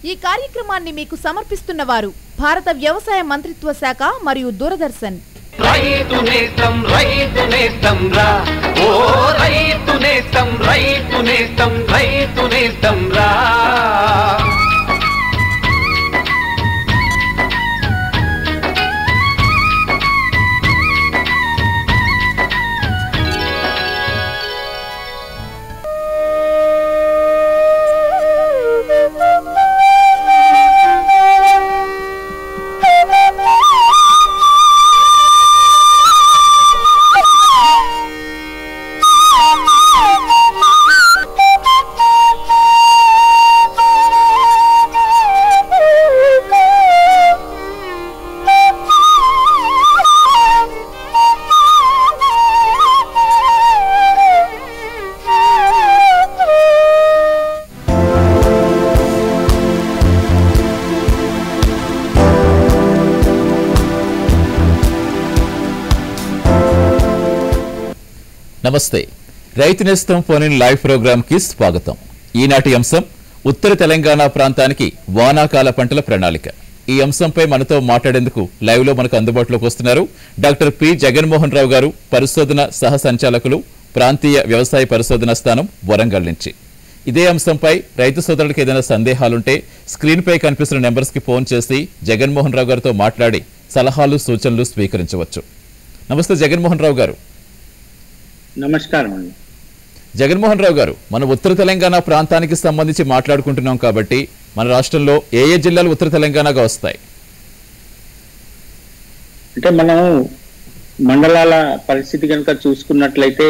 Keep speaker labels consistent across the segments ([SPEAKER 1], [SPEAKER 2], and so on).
[SPEAKER 1] ఈ కార్యక్రమాన్ని మీకు సమర్పిస్తున్న వారు భారత వ్యవసాయ మంత్రిత్వ శాఖ మరియు దూరదర్శన్
[SPEAKER 2] రైతు నేస్తం రైతు నేస్తం రా ఓ రైతు నేస్తం రైతు నేస్తం రైతు నేస్తం రా
[SPEAKER 3] నమస్తే రైతు నేస్తం ఫోన్ ఇన్ లైవ్ ప్రోగ్రామ్ కి స్వాగతం ఈనాటి అంశం ఉత్తర తెలంగాణ ప్రాంతానికి వానాకాల పంటల ప్రణాళిక ఈ అంశంపై మనతో మాట్లాడేందుకు లైవ్ లో మనకు అందుబాటులోకి వస్తున్నారు డాక్టర్ పి జగన్మోహన్ రావు గారు పరిశోధన సహ సంచాలకులు ప్రాంతీయ వ్యవసాయ పరిశోధన స్థానం వరంగల్ నుంచి ఇదే అంశంపై రైతు సోదరులకు ఏదైనా సందేహాలుంటే స్క్రీన్ పై కనిపిస్తున్న నెంబర్స్ కి ఫోన్ చేసి జగన్మోహన్ రావు గారితో మాట్లాడి సలహాలు సూచనలు స్వీకరించవచ్చు నమస్తే జగన్మోహన్ రావు గారు
[SPEAKER 4] నమస్కారం అండి
[SPEAKER 3] జగన్మోహన్ రావు గారు మన ఉత్తర తెలంగాణ ప్రాంతానికి సంబంధించి మాట్లాడుకుంటున్నాం కాబట్టి మన రాష్ట్రంలో ఏ ఏ జిల్లాలు ఉత్తర తెలంగాణగా వస్తాయి
[SPEAKER 4] అంటే మనం మండలాల పరిస్థితి కనుక చూసుకున్నట్లయితే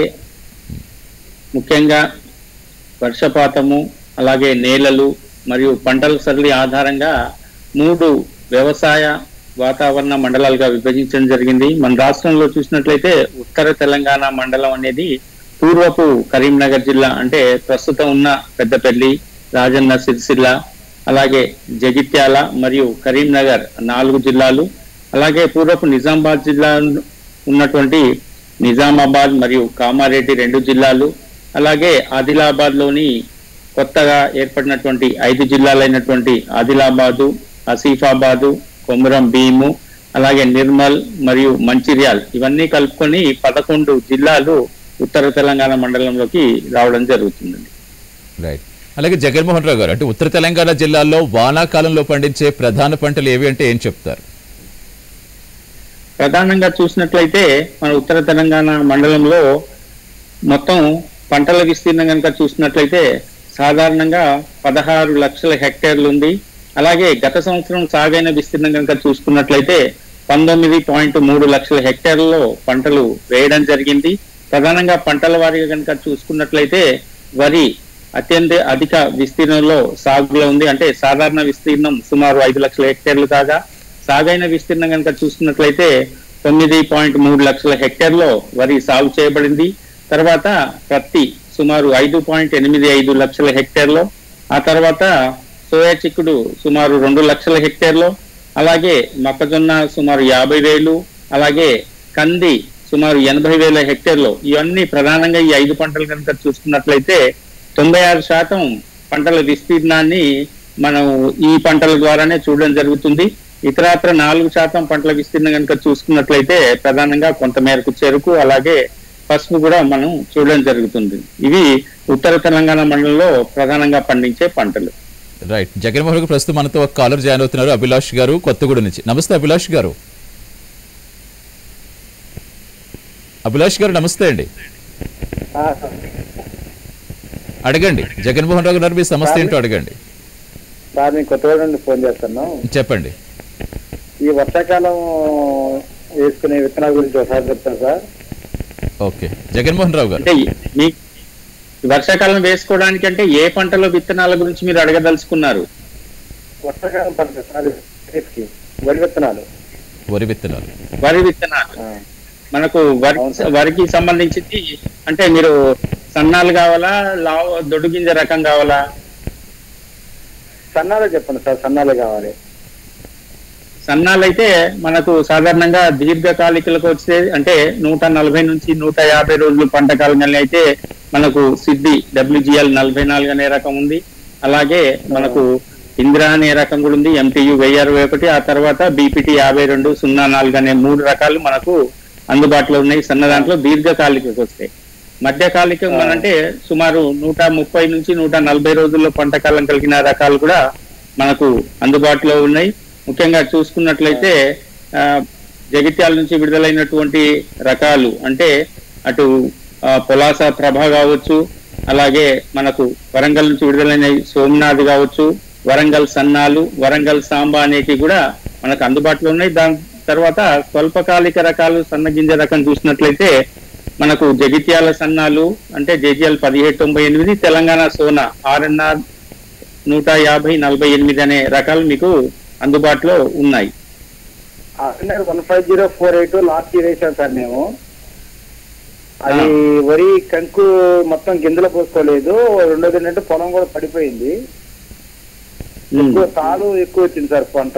[SPEAKER 4] ముఖ్యంగా వర్షపాతము అలాగే నేలలు మరియు పంటల సరళి ఆధారంగా మూడు వ్యవసాయ వాతావరణ మండలాలుగా విభజించడం జరిగింది మన రాష్ట్రంలో చూసినట్లయితే ఉత్తర తెలంగాణ మండలం అనేది పూర్వపు కరీంనగర్ జిల్లా అంటే ప్రస్తుతం ఉన్న పెద్దపల్లి రాజన్న సిరిసిల్ల అలాగే జగిత్యాల మరియు కరీంనగర్ నాలుగు జిల్లాలు అలాగే పూర్వపు నిజామాబాద్ జిల్లా ఉన్నటువంటి నిజామాబాద్ మరియు కామారెడ్డి రెండు జిల్లాలు అలాగే ఆదిలాబాద్ లోని కొత్తగా ఏర్పడినటువంటి ఐదు జిల్లాలైనటువంటి ఆదిలాబాదు ఆసిఫాబాదు కొమురం భీము అలాగే నిర్మల్ మరియు మంచిర్యాల్ ఇవన్నీ కలుపుకొని పదకొండు జిల్లాలు ఉత్తర తెలంగాణ మండలంలోకి రావడం జరుగుతుందండి
[SPEAKER 3] రైట్ అలాగే జగన్మోహన్ రావు గారు అంటే ఉత్తర తెలంగాణ జిల్లాల్లో వానాకాలంలో పండించే ప్రధాన పంటలు ఏవి అంటే ఏం చెప్తారు
[SPEAKER 4] ప్రధానంగా చూసినట్లయితే మన ఉత్తర తెలంగాణ మండలంలో మొత్తం పంటల విస్తీర్ణం కనుక చూసినట్లయితే సాధారణంగా పదహారు లక్షల హెక్టేర్లు ఉంది అలాగే గత సంవత్సరం సాగైన విస్తీర్ణం కనుక చూసుకున్నట్లయితే పంతొమ్మిది పాయింట్ మూడు లక్షల హెక్టేర్లలో పంటలు వేయడం జరిగింది ప్రధానంగా పంటల వారీగా కనుక చూసుకున్నట్లయితే వరి అత్యంత అధిక విస్తీర్ణంలో సాగులో ఉంది అంటే సాధారణ విస్తీర్ణం సుమారు ఐదు లక్షల హెక్టేర్లు కాగా సాగైన విస్తీర్ణం కనుక చూసుకున్నట్లయితే తొమ్మిది పాయింట్ మూడు లక్షల హెక్టేర్లో వరి సాగు చేయబడింది తర్వాత పత్తి సుమారు ఐదు పాయింట్ ఎనిమిది ఐదు లక్షల హెక్టేర్లో ఆ తర్వాత సోయా చిక్కుడు సుమారు రెండు లక్షల హెక్టేర్లో అలాగే మొక్కజొన్న సుమారు యాభై వేలు అలాగే కంది సుమారు ఎనభై వేల హెక్టేర్లో ఇవన్నీ ప్రధానంగా ఈ ఐదు పంటలు కనుక చూసుకున్నట్లయితే తొంభై ఆరు శాతం పంటల విస్తీర్ణాన్ని మనం ఈ పంటల ద్వారానే చూడడం జరుగుతుంది ఇతరత్ర నాలుగు శాతం పంటల విస్తీర్ణం కనుక చూసుకున్నట్లయితే ప్రధానంగా కొంతమేరకు చెరుకు అలాగే పసుపు కూడా మనం చూడడం జరుగుతుంది ఇవి ఉత్తర తెలంగాణ మండలంలో ప్రధానంగా పండించే పంటలు
[SPEAKER 3] రైట్ జగన్మోహన్ గారు ప్రస్తుతం మనతో ఒక కాలర్ జాయిన్ అవుతున్నారు అభిలాష్ గారు కొత్తగూడెం నుంచి నమస్తే అభిలాష్ గారు అభిలాష్ గారు నమస్తే అండి అడగండి జగన్మోహన్ రావు గారు మీ సమస్య ఏంటో అడగండి
[SPEAKER 5] సార్ నేను కొత్తగూడెం నుండి ఫోన్ చేస్తున్నాం
[SPEAKER 3] చెప్పండి
[SPEAKER 5] ఈ వర్షాకాలం వేసుకునే విత్తనాల గురించి ఒకసారి చెప్తాను సార్
[SPEAKER 3] ఓకే జగన్మోహన్ రావు గారు
[SPEAKER 4] అంటే మీ వర్షాకాలం వేసుకోవడానికి అంటే ఏ పంటలో విత్తనాల గురించి మీరు అడగదలుచుకున్నారు
[SPEAKER 5] వర్షాకాలం పంట విత్తనాలు ఖరీఫ్కి వరి విత్తనాలు
[SPEAKER 3] వరి విత్తనాలు
[SPEAKER 4] వరి విత్తనాలు
[SPEAKER 5] ఆ,
[SPEAKER 4] మనకు వరి
[SPEAKER 5] అవును సార్.
[SPEAKER 4] వరికి సంబంధించింది అంటే మీరు సన్నాలు కావాలా లావు దొడ్డు గింజ రకం కావాలా
[SPEAKER 5] సన్నాలే చెప్పండి సార్ సన్నాలే కావాలి
[SPEAKER 4] సన్నాలు అయితే మనకు సాధారణంగా దీర్ఘకాలికలకు వచ్చే అంటే నూట నలభై నుంచి నూట యాభై రోజులు పంట కాలంలో అయితే మనకు సిద్ధి డబ్ల్యూజిఎల్ నలభై నాలుగు అనే రకం ఉంది అలాగే మనకు ఇందిరా అనే రకం కూడా ఉంది ఎంటీయు వెయ్యి అరవై ఒకటి ఆ తర్వాత బీపీటీ యాభై రెండు సున్నా నాలుగు అనే మూడు రకాలు మనకు అందుబాటులో ఉన్నాయి సన్న దాంట్లో దీర్ఘకాలికకు వస్తాయి మధ్యకాలికం అంటే సుమారు నూట ముప్పై నుంచి నూట నలభై రోజుల్లో పంట కాలం కలిగిన రకాలు కూడా మనకు అందుబాటులో ఉన్నాయి ముఖ్యంగా చూసుకున్నట్లయితే ఆ, జగిత్యాల నుంచి విడుదలైనటువంటి రకాలు అంటే అటు ఆ, పొలాస ప్రభ కావచ్చు అలాగే మనకు వరంగల్ నుంచి విడుదలైన సోమనాథ్ కావచ్చు వరంగల్ సన్నాలు వరంగల్ సాంబా అనేటివి కూడా మనకు అందుబాటులో ఉన్నాయి దాని తర్వాత స్వల్పకాలిక రకాలు సన్నగింజ రకం చూసినట్లయితే మనకు జగిత్యాల సన్నాలు అంటే జేజీఎల్ పదిహేడు తొంభై ఎనిమిది తెలంగాణ సోనా ఆర్ఎన్ఆర్ నూట యాభై నలభై ఎనిమిది అనే రకాలు మీకు అందుబాటులో ఉన్నాయి
[SPEAKER 5] one five zero four eight last year వేసాం సార్ మేము అది వరి కంకు మొత్తం గింజలు పోసుకోలేదు రెండోది ఏంటంటే పొలం కూడా పడిపోయింది ఎక్కువ తాలు ఎక్కువ వచ్చింది సార్ పంట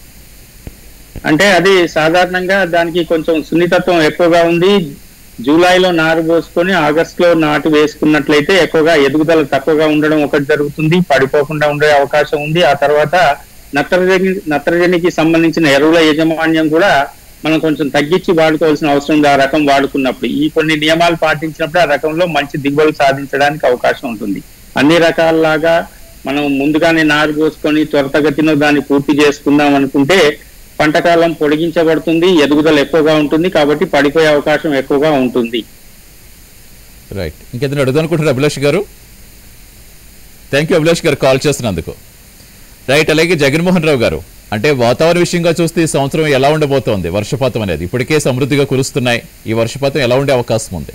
[SPEAKER 4] అంటే అది సాధారణంగా దానికి కొంచెం సున్నితత్వం ఎక్కువగా ఉంది జూలైలో నారు పోసుకొని ఆగస్ట్ లో నాటు వేసుకున్నట్లయితే ఎక్కువగా ఎదుగుదల తక్కువగా ఉండడం ఒకటి జరుగుతుంది పడిపోకుండా ఉండే అవకాశం ఉంది ఆ తర్వాత నత్రజని నత్రజనికి సంబంధించిన ఎరువుల యాజమాన్యం కూడా మనం కొంచెం తగ్గించి వాడుకోవాల్సిన అవసరం ఉంది ఆ రకం వాడుకున్నప్పుడు ఈ కొన్ని నియమాలు పాటించినప్పుడు ఆ రకంలో మంచి దిగుబడులు సాధించడానికి అవకాశం ఉంటుంది అన్ని రకాలలాగా మనం ముందుగానే నారు పోసుకొని త్వరితగతిలో దాన్ని పూర్తి చేసుకుందాం అనుకుంటే పంటకాలం పొడిగించబడుతుంది ఎదుగుదల ఎక్కువగా ఉంటుంది కాబట్టి పడిపోయే అవకాశం ఎక్కువగా ఉంటుంది
[SPEAKER 3] రైట్ ఇంకేదైనా అడుగుదాం అనుకుంటున్నారు అభిలాష్ గారు థ్యాంక్ యూ అభిలాష్ గారు కాల్ చేసినందుకు రైట్ అలాగే జగన్మోహన్ రావు గారు అంటే వాతావరణ విషయంగా చూస్తే ఈ సంవత్సరం ఎలా ఉండబోతోంది వర్షపాతం అనేది ఇప్పటికే సమృద్ధిగా కురుస్తున్నాయి ఈ వర్షపాతం ఎలా ఉండే అవకాశం ఉంది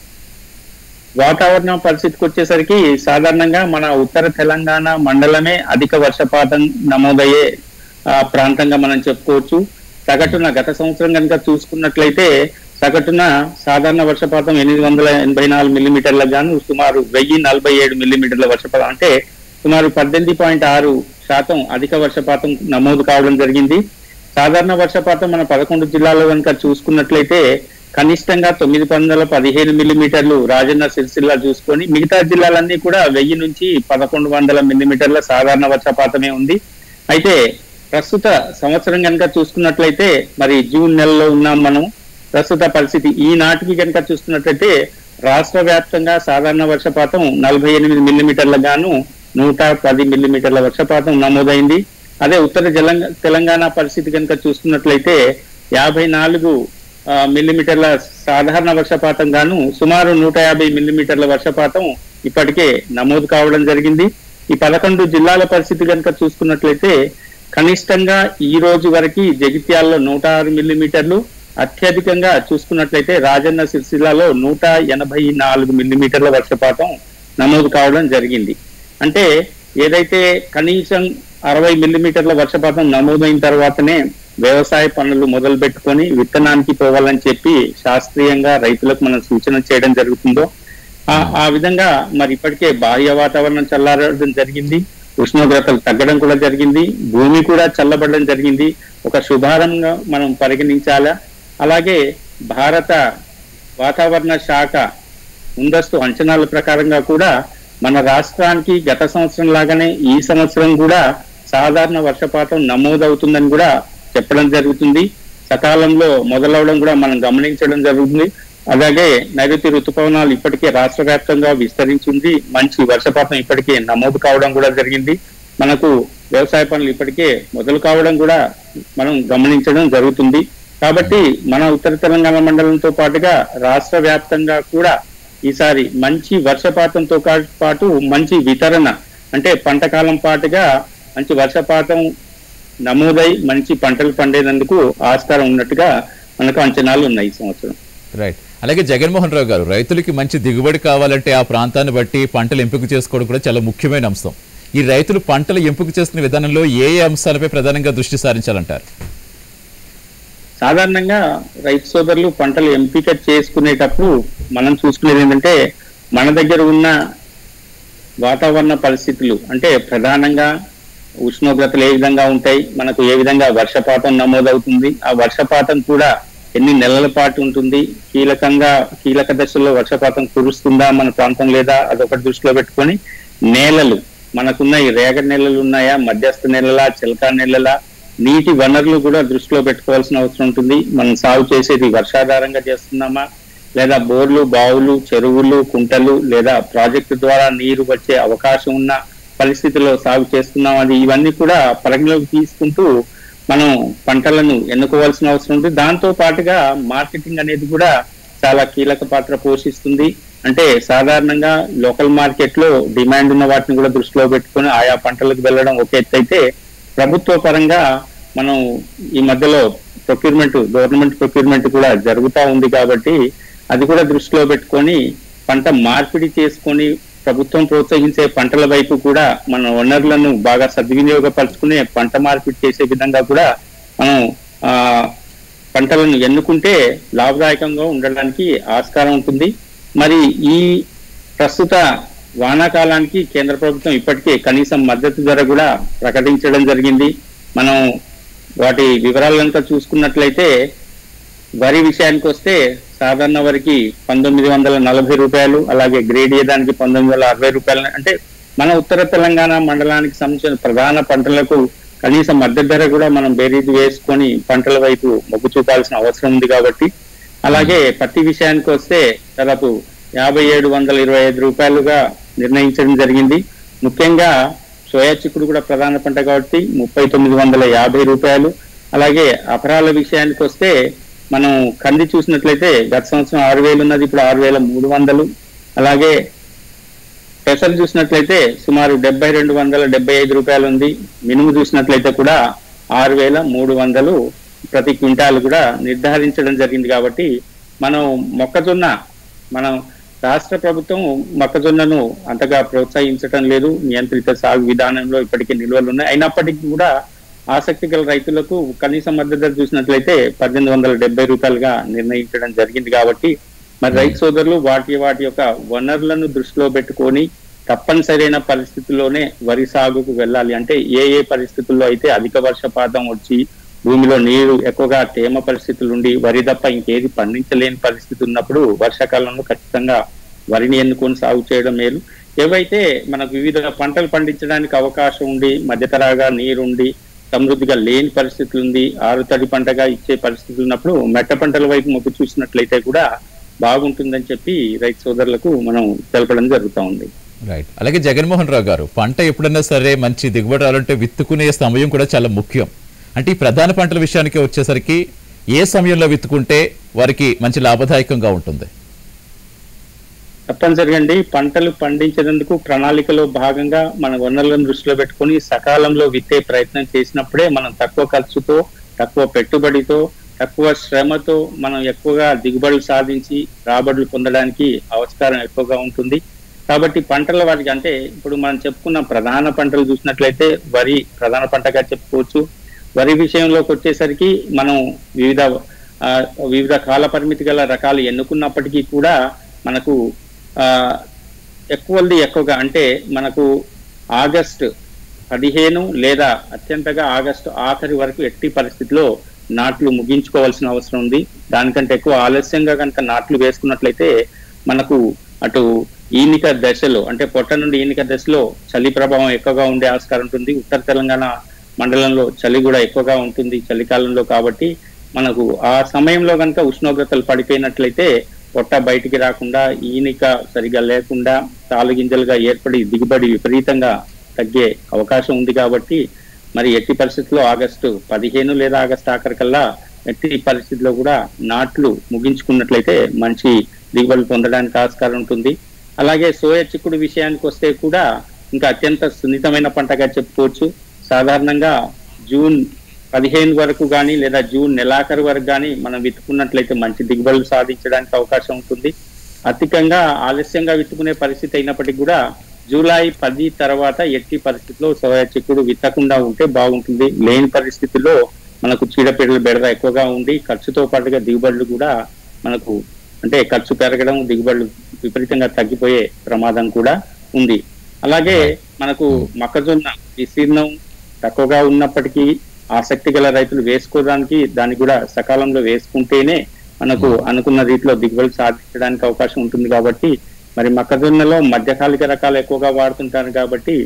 [SPEAKER 4] వాతావరణ పరిస్థితికి వచ్చేసరికి సాధారణంగా మన ఉత్తర తెలంగాణ మండలమే అధిక వర్షపాతం నమోదయ్యే ఆ, ప్రాంతంగా మనం చెప్పుకోవచ్చు సగటున గత సంవత్సరం కనుక చూసుకున్నట్లయితే సగటున సాధారణ వర్షపాతం ఎనిమిది వందల ఎనభై నాలుగు మిల్లీమీటర్లకు గాను సుమారు వెయ్యి నలభై ఏడు మిల్లీమీటర్ల వర్షపాతం అంటే సుమారు పద్దెనిమిది పాయింట్ ఆరు శాతం అధిక వర్షపాతం నమోదు కావడం జరిగింది సాధారణ వర్షపాతం మన పదకొండు జిల్లాల్లో కనుక చూసుకున్నట్లయితే కనిష్టంగా తొమ్మిది వందల పదిహేను మిల్లీమీటర్లు రాజన్న సిరిసిల్ల చూసుకొని మిగతా జిల్లాలన్నీ కూడా వెయ్యి నుంచి పదకొండు వందల మిల్లీమీటర్ల సాధారణ వర్షపాతమే ఉంది అయితే ప్రస్తుత సంవత్సరం కనుక చూసుకున్నట్లయితే మరి జూన్ నెలలో ఉన్నాం మనం ప్రస్తుత పరిస్థితి ఈ నాటికి కనుక చూసుకున్నట్లయితే రాష్ట్ర వ్యాప్తంగా సాధారణ వర్షపాతం నలభై ఎనిమిది మిల్లీమీటర్ల గాను నూట పది మిల్లీమీటర్ల వర్షపాతం నమోదైంది అదే ఉత్తర జలంగ తెలంగాణ పరిస్థితి కనుక చూసుకున్నట్లయితే యాభై నాలుగు ఆ, మిల్లీమీటర్ల సాధారణ వర్షపాతం గాను సుమారు నూట యాభై మిల్లీమీటర్ల వర్షపాతం ఇప్పటికే నమోదు కావడం జరిగింది ఈ పదకొండు జిల్లాల పరిస్థితి కనుక చూసుకున్నట్లయితే కనిష్టంగా ఈ రోజు వరకు జగిత్యాలలో నూట ఆరు మిల్లీమీటర్లు అత్యధికంగా చూసుకున్నట్లయితే రాజన్న సిరిసిల్లాలో నూట ఎనభై నాలుగు మిల్లీమీటర్ల వర్షపాతం నమోదు కావడం జరిగింది అంటే ఏదైతే కనీసం అరవై మిల్లీమీటర్ల వర్షపాతం నమోదైన తర్వాతనే వ్యవసాయ పనులు మొదలు పెట్టుకొని విత్తనానికి పోవాలని చెప్పి శాస్త్రీయంగా రైతులకు మనం సూచన చేయడం జరుగుతుందో ఆ ఆ విధంగా మరి ఇప్పటికే బాహ్య వాతావరణం చల్లారడం జరిగింది ఉష్ణోగ్రతలు తగ్గడం కూడా జరిగింది భూమి కూడా చల్లబడడం జరిగింది ఒక శుభారంగా మనం పరిగణించాలా అలాగే భారత వాతావరణ శాఖ ముందస్తు అంచనాల ప్రకారంగా కూడా మన రాష్ట్రానికి గత సంవత్సరం లాగానే ఈ సంవత్సరం కూడా సాధారణ వర్షపాతం నమోదవుతుందని కూడా చెప్పడం జరుగుతుంది సకాలంలో మొదలవడం కూడా మనం గమనించడం జరుగుతుంది అలాగే నైరుతి ఋతుపవనాలు ఇప్పటికే రాష్ట్ర వ్యాప్తంగా విస్తరించింది మంచి వర్షపాతం ఇప్పటికే నమోదు కావడం కూడా జరిగింది మనకు వ్యవసాయ పనులు ఇప్పటికే మొదలు కావడం కూడా మనం గమనించడం జరుగుతుంది కాబట్టి మన ఉత్తర తెలంగాణ మండలంతో పాటుగా రాష్ట్ర వ్యాప్తంగా కూడా ఈసారి మంచి వర్షపాతంతో కా- పాటు మంచి వితరణ అంటే పంట కాలం పాటుగా మంచి వర్షపాతం నమోదై మంచి పంటలు పండేందుకు ఆస్కారం ఉన్నట్టుగా మనకు అంచనాలు ఉన్నాయి ఈ సంవత్సరం
[SPEAKER 3] రైట్ అలాగే జగన్మోహన్ రావు గారు రైతులకి మంచి దిగుబడి కావాలంటే ఆ ప్రాంతాన్ని బట్టి పంటలు ఎంపిక చేసుకోవడం కూడా చాలా ముఖ్యమైన అంశం ఈ రైతులు పంటలు ఎంపిక చేస్తున్న విధానంలో ఏ ఏ అంశాలపై ప్రధానంగా దృష్టి సారించాలంటారు
[SPEAKER 4] సాధారణంగా రైతు సోదరులు పంటలు ఎంపిక చేసుకునేటప్పుడు మనం చూసుకునేది ఏంటంటే మన దగ్గర ఉన్న వాతావరణ పరిస్థితులు అంటే ప్రధానంగా ఉష్ణోగ్రతలు ఏ విధంగా ఉంటాయి మనకు ఏ విధంగా వర్షపాతం నమోదవుతుంది ఆ వర్షపాతం కూడా ఎన్ని నెలల పాటు ఉంటుంది కీలకంగా కీలక దశలో వర్షపాతం కురుస్తుందా మన ప్రాంతం లేదా అదొకటి దృష్టిలో పెట్టుకొని నేలలు మనకున్న ఈ రేగడి నెలలు ఉన్నాయా మధ్యస్థ నెలలా చిలకా నెలలా నీటి వనరులు కూడా దృష్టిలో పెట్టుకోవాల్సిన అవసరం ఉంటుంది మనం సాగు చేసేది వర్షాధారంగా చేస్తున్నామా లేదా బోర్లు బావులు చెరువులు కుంటలు లేదా ప్రాజెక్టు ద్వారా నీరు వచ్చే అవకాశం ఉన్న పరిస్థితిలో సాగు చేస్తున్నాం అది ఇవన్నీ కూడా పరిగణలోకి తీసుకుంటూ మనం పంటలను ఎన్నుకోవాల్సిన అవసరం ఉంది దాంతో పాటుగా మార్కెటింగ్ అనేది కూడా చాలా కీలక పాత్ర పోషిస్తుంది అంటే సాధారణంగా లోకల్ మార్కెట్ లో డిమాండ్ ఉన్న వాటిని కూడా దృష్టిలో పెట్టుకొని ఆయా పంటలకు వెళ్ళడం ఒక ఎత్తు అయితే ప్రభుత్వ పరంగా మనం ఈ మధ్యలో ప్రొక్యూర్మెంట్ గవర్నమెంట్ ప్రొక్యూర్మెంట్ కూడా జరుగుతా ఉంది కాబట్టి అది కూడా దృష్టిలో పెట్టుకొని పంట మార్పిడి చేసుకొని ప్రభుత్వం ప్రోత్సహించే పంటల వైపు కూడా మన వనరులను బాగా సద్వినియోగపరచుకునే పంట మార్పిడి చేసే విధంగా కూడా మనం ఆ పంటలను ఎన్నుకుంటే లాభదాయకంగా ఉండడానికి ఆస్కారం ఉంటుంది మరి ఈ ప్రస్తుత వానాకాలానికి కేంద్ర ప్రభుత్వం ఇప్పటికే కనీసం మద్దతు ధర కూడా ప్రకటించడం జరిగింది మనం వాటి వివరాలంతా చూసుకున్నట్లయితే వరి విషయానికి వస్తే సాధారణ వరికి పంతొమ్మిది వందల నలభై రూపాయలు అలాగే గ్రేడ్ ఏ దానికి పంతొమ్మిది వందల అరవై రూపాయలు అంటే మన ఉత్తర తెలంగాణ మండలానికి సంబంధించిన ప్రధాన పంటలకు కనీస మద్దతు ధర కూడా మనం బేరీజు వేసుకొని పంటల వైపు మొగ్గు చూపాల్సిన అవసరం ఉంది కాబట్టి అలాగే పత్తి విషయానికి వస్తే దాదాపు యాభై ఏడు వందల ఇరవై ఐదు రూపాయలుగా నిర్ణయించడం జరిగింది ముఖ్యంగా సోయా చిక్కుడు కూడా ప్రధాన పంట కాబట్టి ముప్పై తొమ్మిది వందల యాభై రూపాయలు అలాగే అపరాల విషయానికి వస్తే మనం కంది చూసినట్లయితే గత సంవత్సరం ఆరు వేలు ఉన్నది ఇప్పుడు ఆరు వేల మూడు వందలు అలాగే పెసలు చూసినట్లయితే సుమారు డెబ్బై రెండు వందల డెబ్బై ఐదు రూపాయలు ఉంది మినుము చూసినట్లయితే కూడా ఆరు వేల మూడు వందలు ప్రతి క్వింటాల్ కూడా నిర్ధారించడం జరిగింది కాబట్టి మనం మొక్కజొన్న మనం రాష్ట్ర ప్రభుత్వం మొక్కజొన్నను అంతగా ప్రోత్సహించడం లేదు నియంత్రిత సాగు విధానంలో ఇప్పటికీ నిల్వలు ఉన్నాయి అయినప్పటికీ కూడా ఆసక్తి గల రైతులకు కనీస మద్దతు ధర చూసినట్లయితే పద్దెనిమిది వందల డెబ్బై రూపాయలుగా నిర్ణయించడం జరిగింది కాబట్టి మరి రైతు సోదరులు వాటి వాటి యొక్క వనరులను దృష్టిలో పెట్టుకొని తప్పనిసరైన పరిస్థితుల్లోనే వరి సాగుకు వెళ్ళాలి అంటే ఏ ఏ పరిస్థితుల్లో అయితే అధిక వర్షపాతం వచ్చి భూమిలో నీరు ఎక్కువగా తేమ పరిస్థితులు ఉండి వరి తప్ప ఇంకేది పండించలేని పరిస్థితి ఉన్నప్పుడు వర్షాకాలంలో ఖచ్చితంగా వరిని ఎన్నుకొని సాగు చేయడం మేలు ఏవైతే మనకు వివిధ పంటలు పండించడానికి అవకాశం ఉండి మధ్యతరాగా నీరుండి సమృద్ధిగా లేని పరిస్థితులు ఉంది ఆరుతడి పంటగా ఇచ్చే పరిస్థితులు ఉన్నప్పుడు మెట్ట పంటల వైపు మొగ్గు చూసినట్లయితే కూడా బాగుంటుందని చెప్పి రైతు సోదరులకు మనం తెలపడం జరుగుతూ ఉంది
[SPEAKER 3] రైట్ అలాగే జగన్మోహన్ రావు గారు పంట ఎప్పుడైనా సరే మంచి దిగుబడి రావాలంటే విత్తుకునే సమయం కూడా చాలా ముఖ్యం అంటే ఈ ప్రధాన పంటల విషయానికి వచ్చేసరికి ఏ సమయంలో విత్తుకుంటే వారికి మంచి లాభదాయకంగా ఉంటుంది
[SPEAKER 4] తప్పనిసరిగా అండి పంటలు పండించేందుకు ప్రణాళికలో భాగంగా మన వనరులను దృష్టిలో పెట్టుకొని సకాలంలో విత్తే ప్రయత్నం చేసినప్పుడే మనం తక్కువ ఖర్చుతో తక్కువ పెట్టుబడితో తక్కువ శ్రమతో మనం ఎక్కువగా దిగుబడులు సాధించి రాబడులు పొందడానికి ఆస్కారం ఎక్కువగా ఉంటుంది కాబట్టి పంటల వాటికి అంటే ఇప్పుడు మనం చెప్పుకున్న ప్రధాన పంటలు చూసినట్లయితే వరి ప్రధాన పంటగా చెప్పుకోవచ్చు వరి విషయంలోకి వచ్చేసరికి మనం వివిధ ఆ, వివిధ కాల పరిమితి గల రకాలు ఎన్నుకున్నప్పటికీ కూడా మనకు ఆ ఎక్కువది ఎక్కువగా అంటే మనకు ఆగస్టు పదిహేను లేదా అత్యంతగా ఆగస్టు ఆఖరి వరకు ఎట్టి పరిస్థితిలో నాట్లు ముగించుకోవాల్సిన అవసరం ఉంది దానికంటే ఎక్కువ ఆలస్యంగా కనుక నాట్లు వేసుకున్నట్లయితే మనకు అటు ఈనిక దశలో అంటే పొట్ట నుండి ఈనిక దశలో చలి ప్రభావం ఎక్కువగా ఉండే ఆస్కారం ఉంటుంది ఉత్తర తెలంగాణ మండలంలో చలి కూడా ఎక్కువగా ఉంటుంది చలికాలంలో కాబట్టి మనకు ఆ సమయంలో కనుక ఉష్ణోగ్రతలు పడిపోయినట్లయితే పొట్ట బయటికి రాకుండా ఈనిక సరిగా లేకుండా తాలు గింజలుగా ఏర్పడి దిగుబడి విపరీతంగా తగ్గే అవకాశం ఉంది కాబట్టి మరి ఎట్టి పరిస్థితుల్లో ఆగస్టు పదిహేను లేదా ఆగస్టు ఆఖరికల్లా ఎట్టి పరిస్థితిలో కూడా నాట్లు ముగించుకున్నట్లయితే మంచి దిగుబడులు పొందడానికి ఆస్కారం ఉంటుంది అలాగే సోయా చిక్కుడు విషయానికి వస్తే కూడా ఇంకా అత్యంత సున్నితమైన పంటగా చెప్పుకోవచ్చు సాధారణంగా జూన్ పదిహేను వరకు కానీ లేదా జూన్ నెలాఖరు వరకు కానీ మనం విత్తుకున్నట్లయితే మంచి దిగుబడులు సాధించడానికి అవకాశం ఉంటుంది అధికంగా ఆలస్యంగా విత్తుకునే పరిస్థితి అయినప్పటికీ కూడా జూలై పది తర్వాత ఎట్టి పరిస్థితిలో సోయా చిక్కుడు విత్తకుండా ఉంటే బాగుంటుంది లేని పరిస్థితుల్లో మనకు చీడపీడల బెడద ఎక్కువగా ఉండి ఖర్చుతో పాటుగా దిగుబడులు కూడా మనకు అంటే ఖర్చు పెరగడం దిగుబడులు విపరీతంగా తగ్గిపోయే ప్రమాదం కూడా ఉంది అలాగే మనకు మొక్కజొన్న విస్తీర్ణం తక్కువగా ఉన్నప్పటికీ ఆసక్తి గల రైతులు వేసుకోవడానికి దాన్ని కూడా సకాలంలో వేసుకుంటేనే మనకు అనుకున్న రీతిలో దిగుబడి సాధించడానికి అవకాశం ఉంటుంది కాబట్టి మరి మొక్కజొన్నలో మధ్యకాలిక రకాలు ఎక్కువగా వాడుతుంటారు కాబట్టి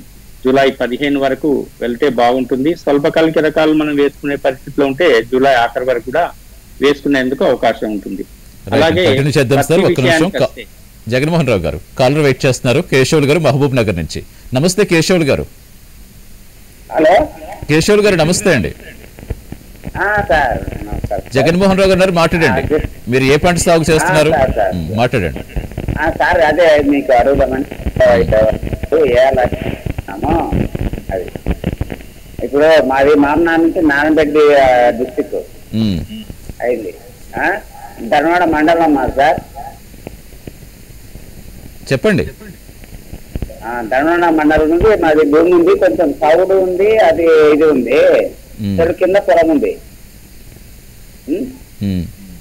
[SPEAKER 4] జూలై పదిహేను వరకు వెళ్తే బాగుంటుంది స్వల్పకాలిక రకాలు మనం వేసుకునే పరిస్థితిలో ఉంటే జూలై ఆఖరి వరకు కూడా వేసుకునేందుకు అవకాశం ఉంటుంది అలాగే
[SPEAKER 3] కంటిన్యూ చేద్దాం సార్
[SPEAKER 4] పత్తి
[SPEAKER 3] ఒక్క నిమిషం
[SPEAKER 4] విషయానికి
[SPEAKER 3] కా-
[SPEAKER 4] వస్తే,
[SPEAKER 3] జగన్మోహన్ రావు గారు కాలర్ వెయిట్ చేస్తున్నారు కేశవులు గారు మహబూబ్ నగర్ నుంచి నమస్తే కేశవులు గారు
[SPEAKER 5] హలో
[SPEAKER 3] కేశవులు గారు నమస్తే అండి
[SPEAKER 5] సార్ నమస్కారం
[SPEAKER 3] జగన్మోహన్ రావు గారు మాట్లాడండి
[SPEAKER 5] ఆ, జస్ట్-
[SPEAKER 3] మీరు ఏ పంట సాగు చేస్తున్నారు
[SPEAKER 5] ఆ, సార్, సార్.
[SPEAKER 3] ఉమ్, మాట్లాడండి
[SPEAKER 5] ఆ, సార్ అదే మీకు అడుగుదామని వేయాలనుకున్నాము అది ఇప్పుడు మాది మామనాడు నుంచి నారాయణపేట డిస్టిక్
[SPEAKER 3] ఉమ్,
[SPEAKER 5] అయింది ఆ? ధర్మవాడ మండలం మా సార్
[SPEAKER 3] చెప్పండి
[SPEAKER 5] ఆ, ధర్మవాడ మండలం నుంచి మాది భూమి ఉంది కొంచెం సౌడు ఉంది అది ఇది ఉంది
[SPEAKER 3] ఉమ్,
[SPEAKER 5] చెరు కింద పొలం ఉంది ఉమ్?
[SPEAKER 3] ఉమ్.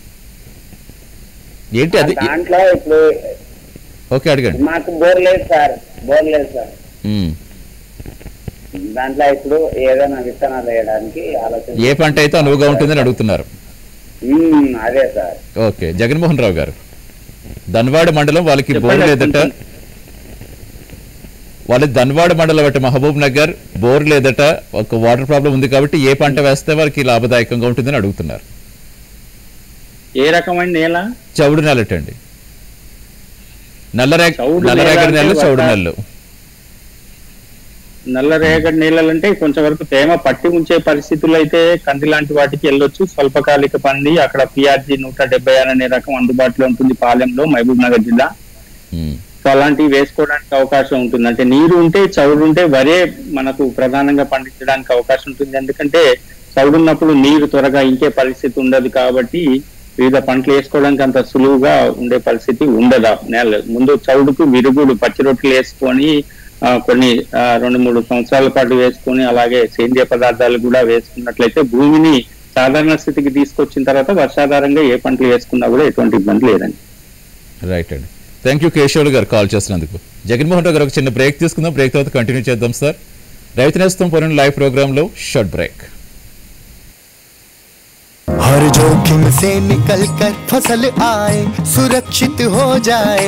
[SPEAKER 3] ఏంటి అది
[SPEAKER 5] దాంట్లో ఇప్పుడు
[SPEAKER 3] ఓకే అడగండి
[SPEAKER 5] మాకు బోర్ లేదు సార్ బోర్ లేదు సార్
[SPEAKER 3] ఉమ్.
[SPEAKER 5] దాంట్లో ఇప్పుడు ఏదైనా విత్తనాలు వేయడానికి ఆలోచన
[SPEAKER 3] ఏ పంట అయితే అనువుగా ఉంటుందని అడుగుతున్నారు
[SPEAKER 5] ఉమ్, అదే సార్
[SPEAKER 3] ఓకే జగన్మోహన్ రావు గారు ధన్వాడ మండలం వాళ్ళకి బోర్
[SPEAKER 4] చెప్పండి,
[SPEAKER 3] లేదట
[SPEAKER 4] కొంచెం.
[SPEAKER 3] వాళ్ళ ధన్వాడ మండలం అట మహబూబ్ నగర్ బోర్ లేదట ఒక వాటర్ ప్రాబ్లం ఉంది కాబట్టి ఏ పంట వేస్తే వారికి లాభదాయకంగా ఉంటుందని అడుగుతున్నారు
[SPEAKER 4] ఏ రకమైన నేల
[SPEAKER 3] చౌడు నెలటండి నల్లరేగ
[SPEAKER 4] చౌడు
[SPEAKER 3] నల్లరేగడి
[SPEAKER 4] నేల
[SPEAKER 3] నెలలు
[SPEAKER 4] అంటే
[SPEAKER 3] చౌడు
[SPEAKER 4] ఒక-
[SPEAKER 3] నెలలు
[SPEAKER 4] నల్ల రేగడి నీళ్ళలంటే కొంచెం వరకు తేమ పట్టి ఉంచే పరిస్థితుల్లో అయితే కంది లాంటి వాటికి వెళ్ళొచ్చు స్వల్పకాలిక పంది అక్కడ పిఆర్జీ నూట డెబ్బై ఆరు అనే రకం అందుబాటులో ఉంటుంది పాలెంలో మహబూబ్ నగర్ జిల్లా
[SPEAKER 3] ఉమ్,
[SPEAKER 4] సో అలాంటివి వేసుకోవడానికి అవకాశం ఉంటుంది అంటే నీరు ఉంటే చౌడు ఉంటే వరే మనకు ప్రధానంగా పండించడానికి అవకాశం ఉంటుంది ఎందుకంటే చౌడు ఉన్నప్పుడు నీరు త్వరగా ఇంకే పరిస్థితి ఉండదు కాబట్టి వివిధ పంటలు వేసుకోవడానికి అంత సులువుగా ఉండే పరిస్థితి ఉండదు ఆ నేల ముందు చౌడుకు విరుగుడు పచ్చి రొట్టెలు వేసుకొని ఆ, కొన్ని ఆ, రెండు మూడు సంవత్సరాల పాటు వేసుకొని అలాగే సేంద్రియ పదార్థాలు కూడా వేసుకున్నట్లయితే భూమిని సాధారణ స్థితికి తీసుకొచ్చిన తర్వాత వర్షాధారంగా ఏ పంటలు వేసుకున్నా కూడా ఎటువంటి ఇబ్బంది లేదండి
[SPEAKER 3] రైట్ అండి థ్యాంక్ యూ కేశవులు గారు కాల్ చేసినందుకు జగన్మోహన్ రావు గారు ఒక చిన్న బ్రేక్ తీసుకుందాం బ్రేక్ తర్వాత కంటిన్యూ చేద్దాం సార్ రైతు నేస్తం పొరం లైవ్ ప్రోగ్రాంలో షార్ట్ బ్రేక్
[SPEAKER 6] हर जोखिम से निकल कर फसल आए सुरक्षित हो जाए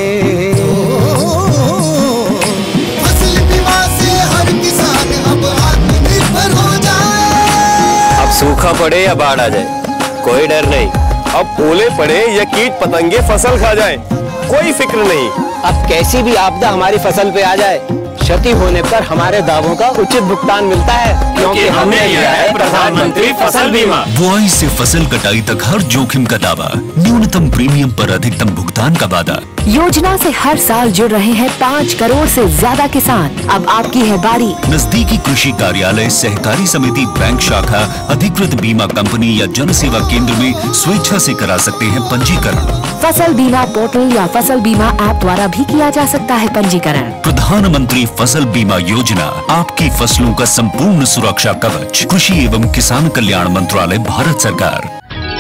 [SPEAKER 6] फसल बीमा से हर किसान अब आत्मनिर्भर हो जाए
[SPEAKER 7] अब सूखा पड़े या बाढ़ आ जाए कोई डर नहीं अब ओले पड़े या कीट पतंगे फसल खा जाए कोई फिक्र नहीं अब कैसी भी आपदा हमारी फसल पे आ जाए क्षति होने पर हमारे दावों का उचित भुगतान मिलता है क्योंकि हमने लिया है प्रधानमंत्री फसल बीमा
[SPEAKER 8] बुआई से फसल कटाई तक हर जोखिम का दावा न्यूनतम प्रीमियम पर अधिकतम भुगतान का वादा
[SPEAKER 9] योजना से हर साल जुड़ रहे हैं पाँच करोड़ से ज्यादा किसान अब आपकी है बारी
[SPEAKER 8] नजदीकी कृषि कार्यालय सहकारी समिति बैंक शाखा अधिकृत बीमा कंपनी या जन सेवा केंद्र में स्वेच्छा से करा सकते हैं पंजीकरण
[SPEAKER 9] फसल बीमा पोर्टल या फसल बीमा ऐप द्वारा भी किया जा सकता है पंजीकरण
[SPEAKER 8] प्रधानमंत्री फसल बीमा योजना आपकी फसलों का संपूर्ण सुरक्षा कवच कृषि एवं किसान कल्याण मंत्रालय भारत सरकार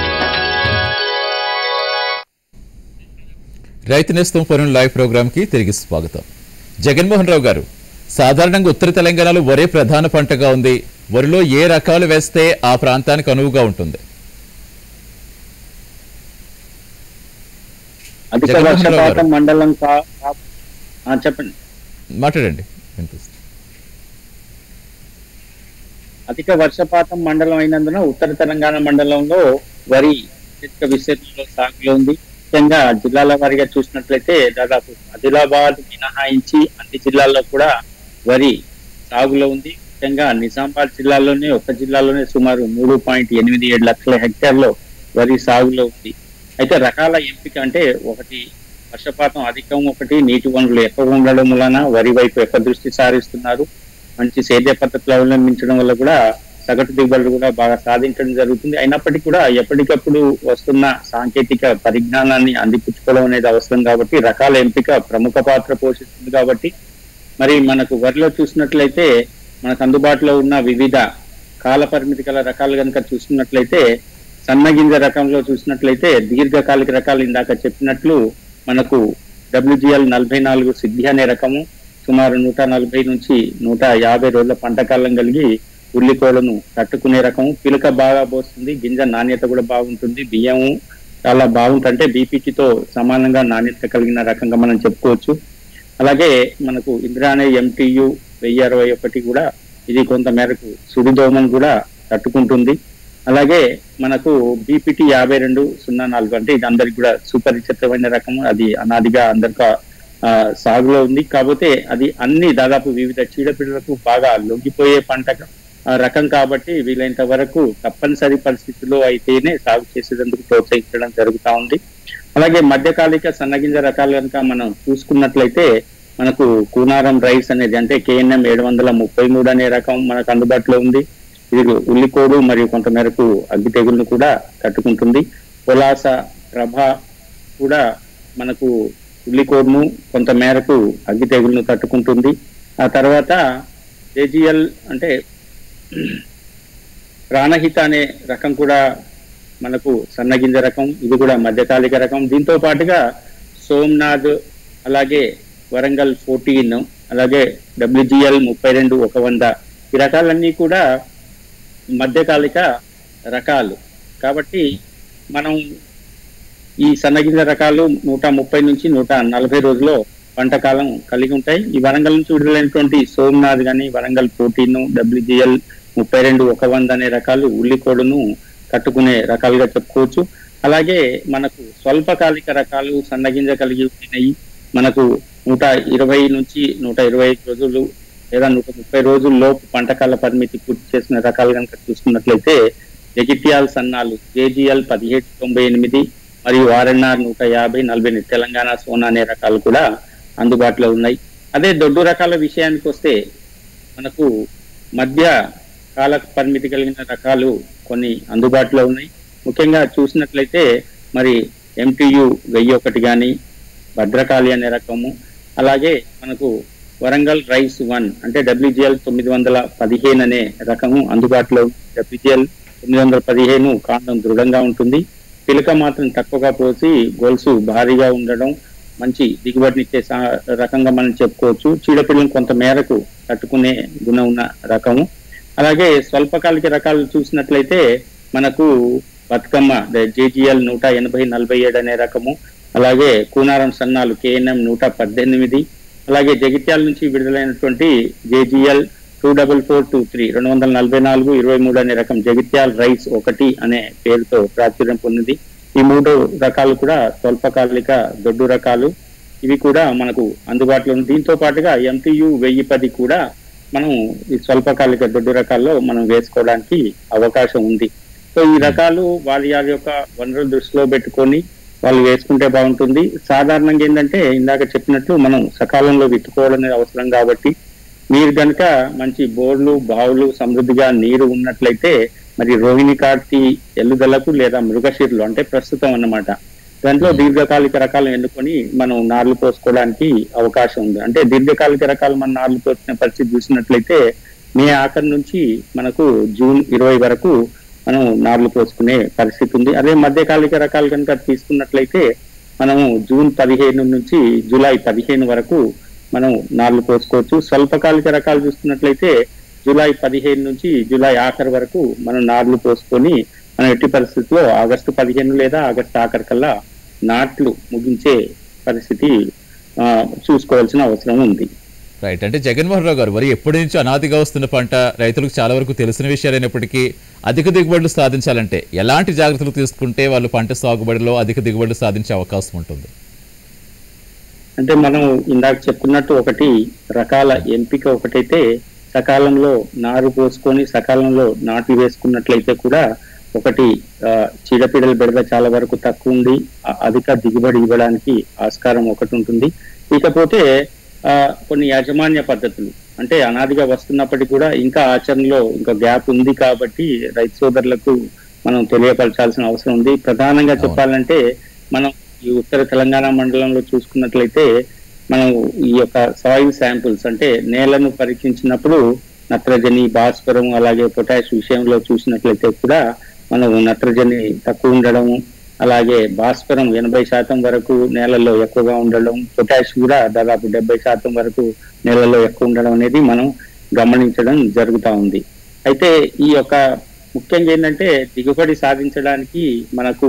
[SPEAKER 3] రైతు నేస్తం పొరం లైవ్ ప్రోగ్రామ్ కి తిరిగి స్వాగతం జగన్మోహన్ రావు గారు సాధారణంగా ఉత్తర తెలంగాణలో వరే ప్రధాన పంటగా ఉంది వరిలో ఏ రకాలు వేస్తే ఆ ప్రాంతానికి అనువుగా ఉంటుంది
[SPEAKER 4] అధిక
[SPEAKER 3] జగన్మోహన్ రావు గారు.
[SPEAKER 4] వర్షపాతం మండలం కా- కా- ఆ, చెప్పండి
[SPEAKER 3] మాట్లాడండి వినిపిస్తుంది
[SPEAKER 4] అధిక వర్షపాతం మండలం అయినందున ఉత్తర తెలంగాణ మండలంలో వరి అత్యధిక విస్తీర్ణంలో సాగులో ఉంది ముఖ్యంగా జిల్లాల వారీగా చూసినట్లయితే దాదాపు ఆదిలాబాద్ మినహాయించి అన్ని జిల్లాల్లో కూడా వరి సాగులో ఉంది ముఖ్యంగా నిజామాబాద్ జిల్లాలోనే ఒక జిల్లాలోనే సుమారు మూడు పాయింట్ ఎనిమిది ఏడు లక్షల హెక్టార్లో వరి సాగులో ఉంది అయితే రకాల ఎంపిక అంటే ఒకటి వర్షపాతం అధికం ఒకటి నీటి వనరులు ఎక్కువ ఉండడం వలన వరి వైపు ఎక్కువ దృష్టి సారిస్తున్నారు మంచి సేద్య పద్ధతులు అవలంబించడం వల్ల కూడా సగటు దిగుబడులు కూడా బాగా సాధించడం జరుగుతుంది అయినప్పటికీ కూడా ఎప్పటికప్పుడు వస్తున్న సాంకేతిక పరిజ్ఞానాన్ని అందిపుచ్చుకోవడం అనేది అవసరం కాబట్టి రకాల ఎంపిక ప్రముఖ పాత్ర పోషిస్తుంది కాబట్టి మరి మనకు వరిలో చూసినట్లయితే మనకు అందుబాటులో ఉన్న వివిధ కాల పరిమితి గల రకాలు కనుక చూసినట్లయితే సన్నగింజ రకంలో చూసినట్లయితే దీర్ఘకాలిక రకాలు ఇందాక చెప్పినట్లు మనకు డబ్ల్యూజిఎల్ నలభై నాలుగు సిద్ధి అనే రకము సుమారు నూట నలభై నుంచి నూట యాభై రోజుల పంట కాలం కలిగి ఉల్లికోడను తట్టుకునే రకము పిలక బాగా పోస్తుంది గింజ నాణ్యత కూడా బాగుంటుంది బియ్యము చాలా బాగుంటుంది అంటే బీపీటీతో సమానంగా నాణ్యత కలిగిన రకంగా మనం చెప్పుకోవచ్చు అలాగే మనకు ఇంద్రానే ఎంటీయు వెయ్యి అరవై ఒకటి కూడా ఇది కొంత మేరకు సుడిదోమను కూడా తట్టుకుంటుంది అలాగే మనకు బీపీటీ యాభై రెండు సున్నా నాలుగు అంటే ఇది అందరికి కూడా సుపరిచితమైన రకం అది అనాదిగా అందరికీ ఆ, సాగులో ఉంది కాకపోతే అది అన్ని దాదాపు వివిధ చీడపీడలకు బాగా లొంగిపోయే పంట ఆ, రకం కాబట్టి వీలైనంత వరకు తప్పనిసరి పరిస్థితుల్లో అయితేనే సాగు చేసేందుకు ప్రోత్సహించడం జరుగుతా ఉంది అలాగే మధ్యకాలిక సన్నగింజ రకాలు కనుక మనం చూసుకున్నట్లయితే మనకు కూనారం రైస్ అనేది అంటే కేఎన్ఎం ఏడు వందల ముప్పై మూడు అనే రకం మనకు అందుబాటులో ఉంది ఇది ఉల్లికోడు మరియు కొంత మేరకు అగ్గి తెగులను కూడా తట్టుకుంటుంది పొలాస ప్రభ కూడా మనకు ఉల్లికోడును కొంత మేరకు అగ్గి తెగులను తట్టుకుంటుంది ఆ తర్వాత జేజిఎల్ అంటే ప్రాణహిత అనే రకం కూడా మనకు సన్నగింజ రకం ఇది కూడా మధ్యకాలిక రకం దీంతో పాటుగా సోమ్నాథ్ అలాగే వరంగల్ ఫోర్టీన్ అలాగే డబ్ల్యూజిఎల్ ముప్పై రెండు ఒక వంద ఈ రకాలన్నీ కూడా మధ్యకాలిక రకాలు కాబట్టి మనం ఈ సన్నగింజ రకాలు నూట ముప్పై నుంచి నూట నలభై రోజుల్లో పంట కాలం కలిగి ఉంటాయి ఈ వరంగల్ నుంచి విడుదలైనటువంటి సోమనాథ్ గాని వరంగల్ ప్రోటీన్ డబ్ల్యూజిఎల్ ముప్పై రెండు ఒక వంద అనే రకాలు ఉల్లికోడును కట్టుకునే రకాలుగా చెప్పుకోవచ్చు అలాగే మనకు స్వల్పకాలిక రకాలు సన్నగింజ కలిగి ఉన్నాయి మనకు నూట ఇరవై నుంచి నూట ఇరవై ఐదు రోజులు లేదా నూట ముప్పై రోజుల లోపు పంటకాల పరిమితి పూర్తి చేసిన రకాలు కనుక చూసుకున్నట్లయితే జగిత్యాల్ సన్నాలు జేజిఎల్ పదిహేడు తొంభై ఎనిమిది మరియు ఆర్ఎన్ఆర్ నూట యాభై నలభై ఎనిమిది తెలంగాణ సోనా అనే రకాలు కూడా అందుబాటులో ఉన్నాయి అదే దొడ్డు రకాల విషయానికి వస్తే మనకు మధ్య కాల పరిమితి కలిగిన రకాలు కొన్ని అందుబాటులో ఉన్నాయి ముఖ్యంగా చూసినట్లయితే మరి ఎంటీయు వెయ్యి ఒకటి కానీ భద్రకాళి అనే రకము అలాగే మనకు వరంగల్ రైస్ వన్ అంటే డబ్ల్యూజిఎల్ తొమ్మిది వందల పదిహేను అనే రకము అందుబాటులో డబ్ల్యూజిఎల్ తొమ్మిది వందల పదిహేను కాండం దృఢంగా ఉంటుంది పిలక మాత్రం తక్కువగా పోసి గొలుసు భారీగా ఉండడం మంచి దిగుబడినిచ్చే సా- రకంగా మనం చెప్పుకోవచ్చు చీడపీడలను కొంత మేరకు తట్టుకునే గుణం ఉన్న రకము అలాగే స్వల్పకాలిక రకాలు చూసినట్లయితే మనకు బతుకమ్మ జేజిఎల్ నూట ఎనభై నలభై ఏడు అనే రకము అలాగే కూనారం సన్నాలు కేఎన్ఎం నూట పద్దెనిమిది అలాగే జగిత్యాల నుంచి విడుదలైనటువంటి JGL two double four two three రెండు వందల నలభై నాలుగు ఇరవై మూడు అనే రకం జగిత్యాల్ రైస్ ఒకటి అనే పేరుతో ప్రాచుర్యం పొందింది ఈ మూడు రకాలు కూడా స్వల్పకాలిక దొడ్డు రకాలు ఇవి కూడా మనకు అందుబాటులో ఉంది దీంతో పాటుగా ఎంటీయు వెయ్యి పది కూడా మనం ఈ స్వల్పకాలిక దొడ్డు రకాల్లో మనం వేసుకోవడానికి అవకాశం ఉంది సో ఈ రకాలు వారి వారి యొక్క వనరులు దృష్టిలో పెట్టుకొని వాళ్ళు వేసుకుంటే బాగుంటుంది సాధారణంగా ఏంటంటే ఇందాక చెప్పినట్లు మనం సకాలంలో విత్తుకోవడం అనేది అవసరం కాబట్టి మీరు కనుక మంచి బోర్లు బావులు సమృద్ధిగా నీరు ఉన్నట్లయితే మరి రోహిణి కార్తీ ఎల్లుదలకు లేదా మృగశిరులు అంటే ప్రస్తుతం అన్నమాట దాంట్లో దీర్ఘకాలిక రకాలు ఎన్నుకొని మనం నార్లు పోసుకోవడానికి అవకాశం ఉంది అంటే దీర్ఘకాలిక రకాలు మన నార్లు పోసిన పరిస్థితి చూసినట్లయితే మే ఆఖరి నుంచి మనకు జూన్ ఇరవై వరకు మనం నార్లు పోసుకునే పరిస్థితి ఉంది అదే మధ్యకాలిక రకాలు కనుక తీసుకున్నట్లయితే మనము జూన్ పదిహేను నుంచి జూలై పదిహేను వరకు మనం నార్లు పోసుకోవచ్చు స్వల్పకాలిక రకాలు చూసుకున్నట్లయితే జూలై పదిహేను నుంచి జూలై ఆఖరి వరకు మనం నార్లు పోసుకొని మనం ఎట్టి పరిస్థితుల్లో ఆగస్టు పదిహేను లేదా ఆగస్టు ఆఖరి కల్లా నాట్లు ముగించే పరిస్థితి ఆ, చూసుకోవాల్సిన అవసరం ఉంది
[SPEAKER 3] రైట్ అంటే జగన్మోహన్ రావు గారు మరి ఎప్పటి నుంచి అనాదిగా వస్తున్న పంట రైతులకు చాలా వరకు తెలిసిన విషయాలైనప్పటికీ అధిక దిగుబడులు సాధించాలంటే ఎలాంటి జాగ్రత్తలు తీసుకుంటే వాళ్ళు పంట సాగుబడిలో అధిక దిగుబడులు సాధించే అవకాశం ఉంటుంది
[SPEAKER 4] అంటే మనం ఇందాక చెప్పుకున్నట్టు ఒకటి రకాల ఎంపిక ఒకటైతే సకాలంలో నారు పోసుకొని సకాలంలో నాట్లు వేసుకున్నట్లయితే కూడా ఒకటి ఆ, చీడపీడల బెడద చాలా వరకు తక్కువ ఉండి ఆ, అధిక దిగుబడి ఇవ్వడానికి ఆస్కారం ఒకటి ఉంటుంది ఇకపోతే ఆ, కొన్ని యాజమాన్య పద్ధతులు అంటే అనాదిగా వస్తున్నప్పటికీ కూడా ఇంకా ఆచరణలో ఇంకా గ్యాప్ ఉంది కాబట్టి రైతు సోదరులకు మనం తెలియపరచాల్సిన అవసరం ఉంది ప్రధానంగా చెప్పాలంటే మనం ఈ ఉత్తర తెలంగాణ మండలంలో చూసుకున్నట్లయితే మనం ఈ యొక్క సాయిల్ శాంపుల్స్ అంటే నేలను పరీక్షించినప్పుడు నత్రజని భాస్వరం అలాగే పొటాష్ విషయంలో చూసినట్లయితే కూడా మనం నత్రజని తక్కువ ఉండడం అలాగే భాస్వరం ఎనభై శాతం వరకు నేలలో ఎక్కువగా ఉండడం పొటాష్ కూడా దాదాపు డెబ్బై శాతం వరకు నేలలో ఎక్కువ ఉండడం అనేది మనం గమనించడం జరుగుతా ఉంది అయితే ఈ యొక్క ముఖ్యంగా ఏంటంటే దిగుబడి సాధించడానికి మనకు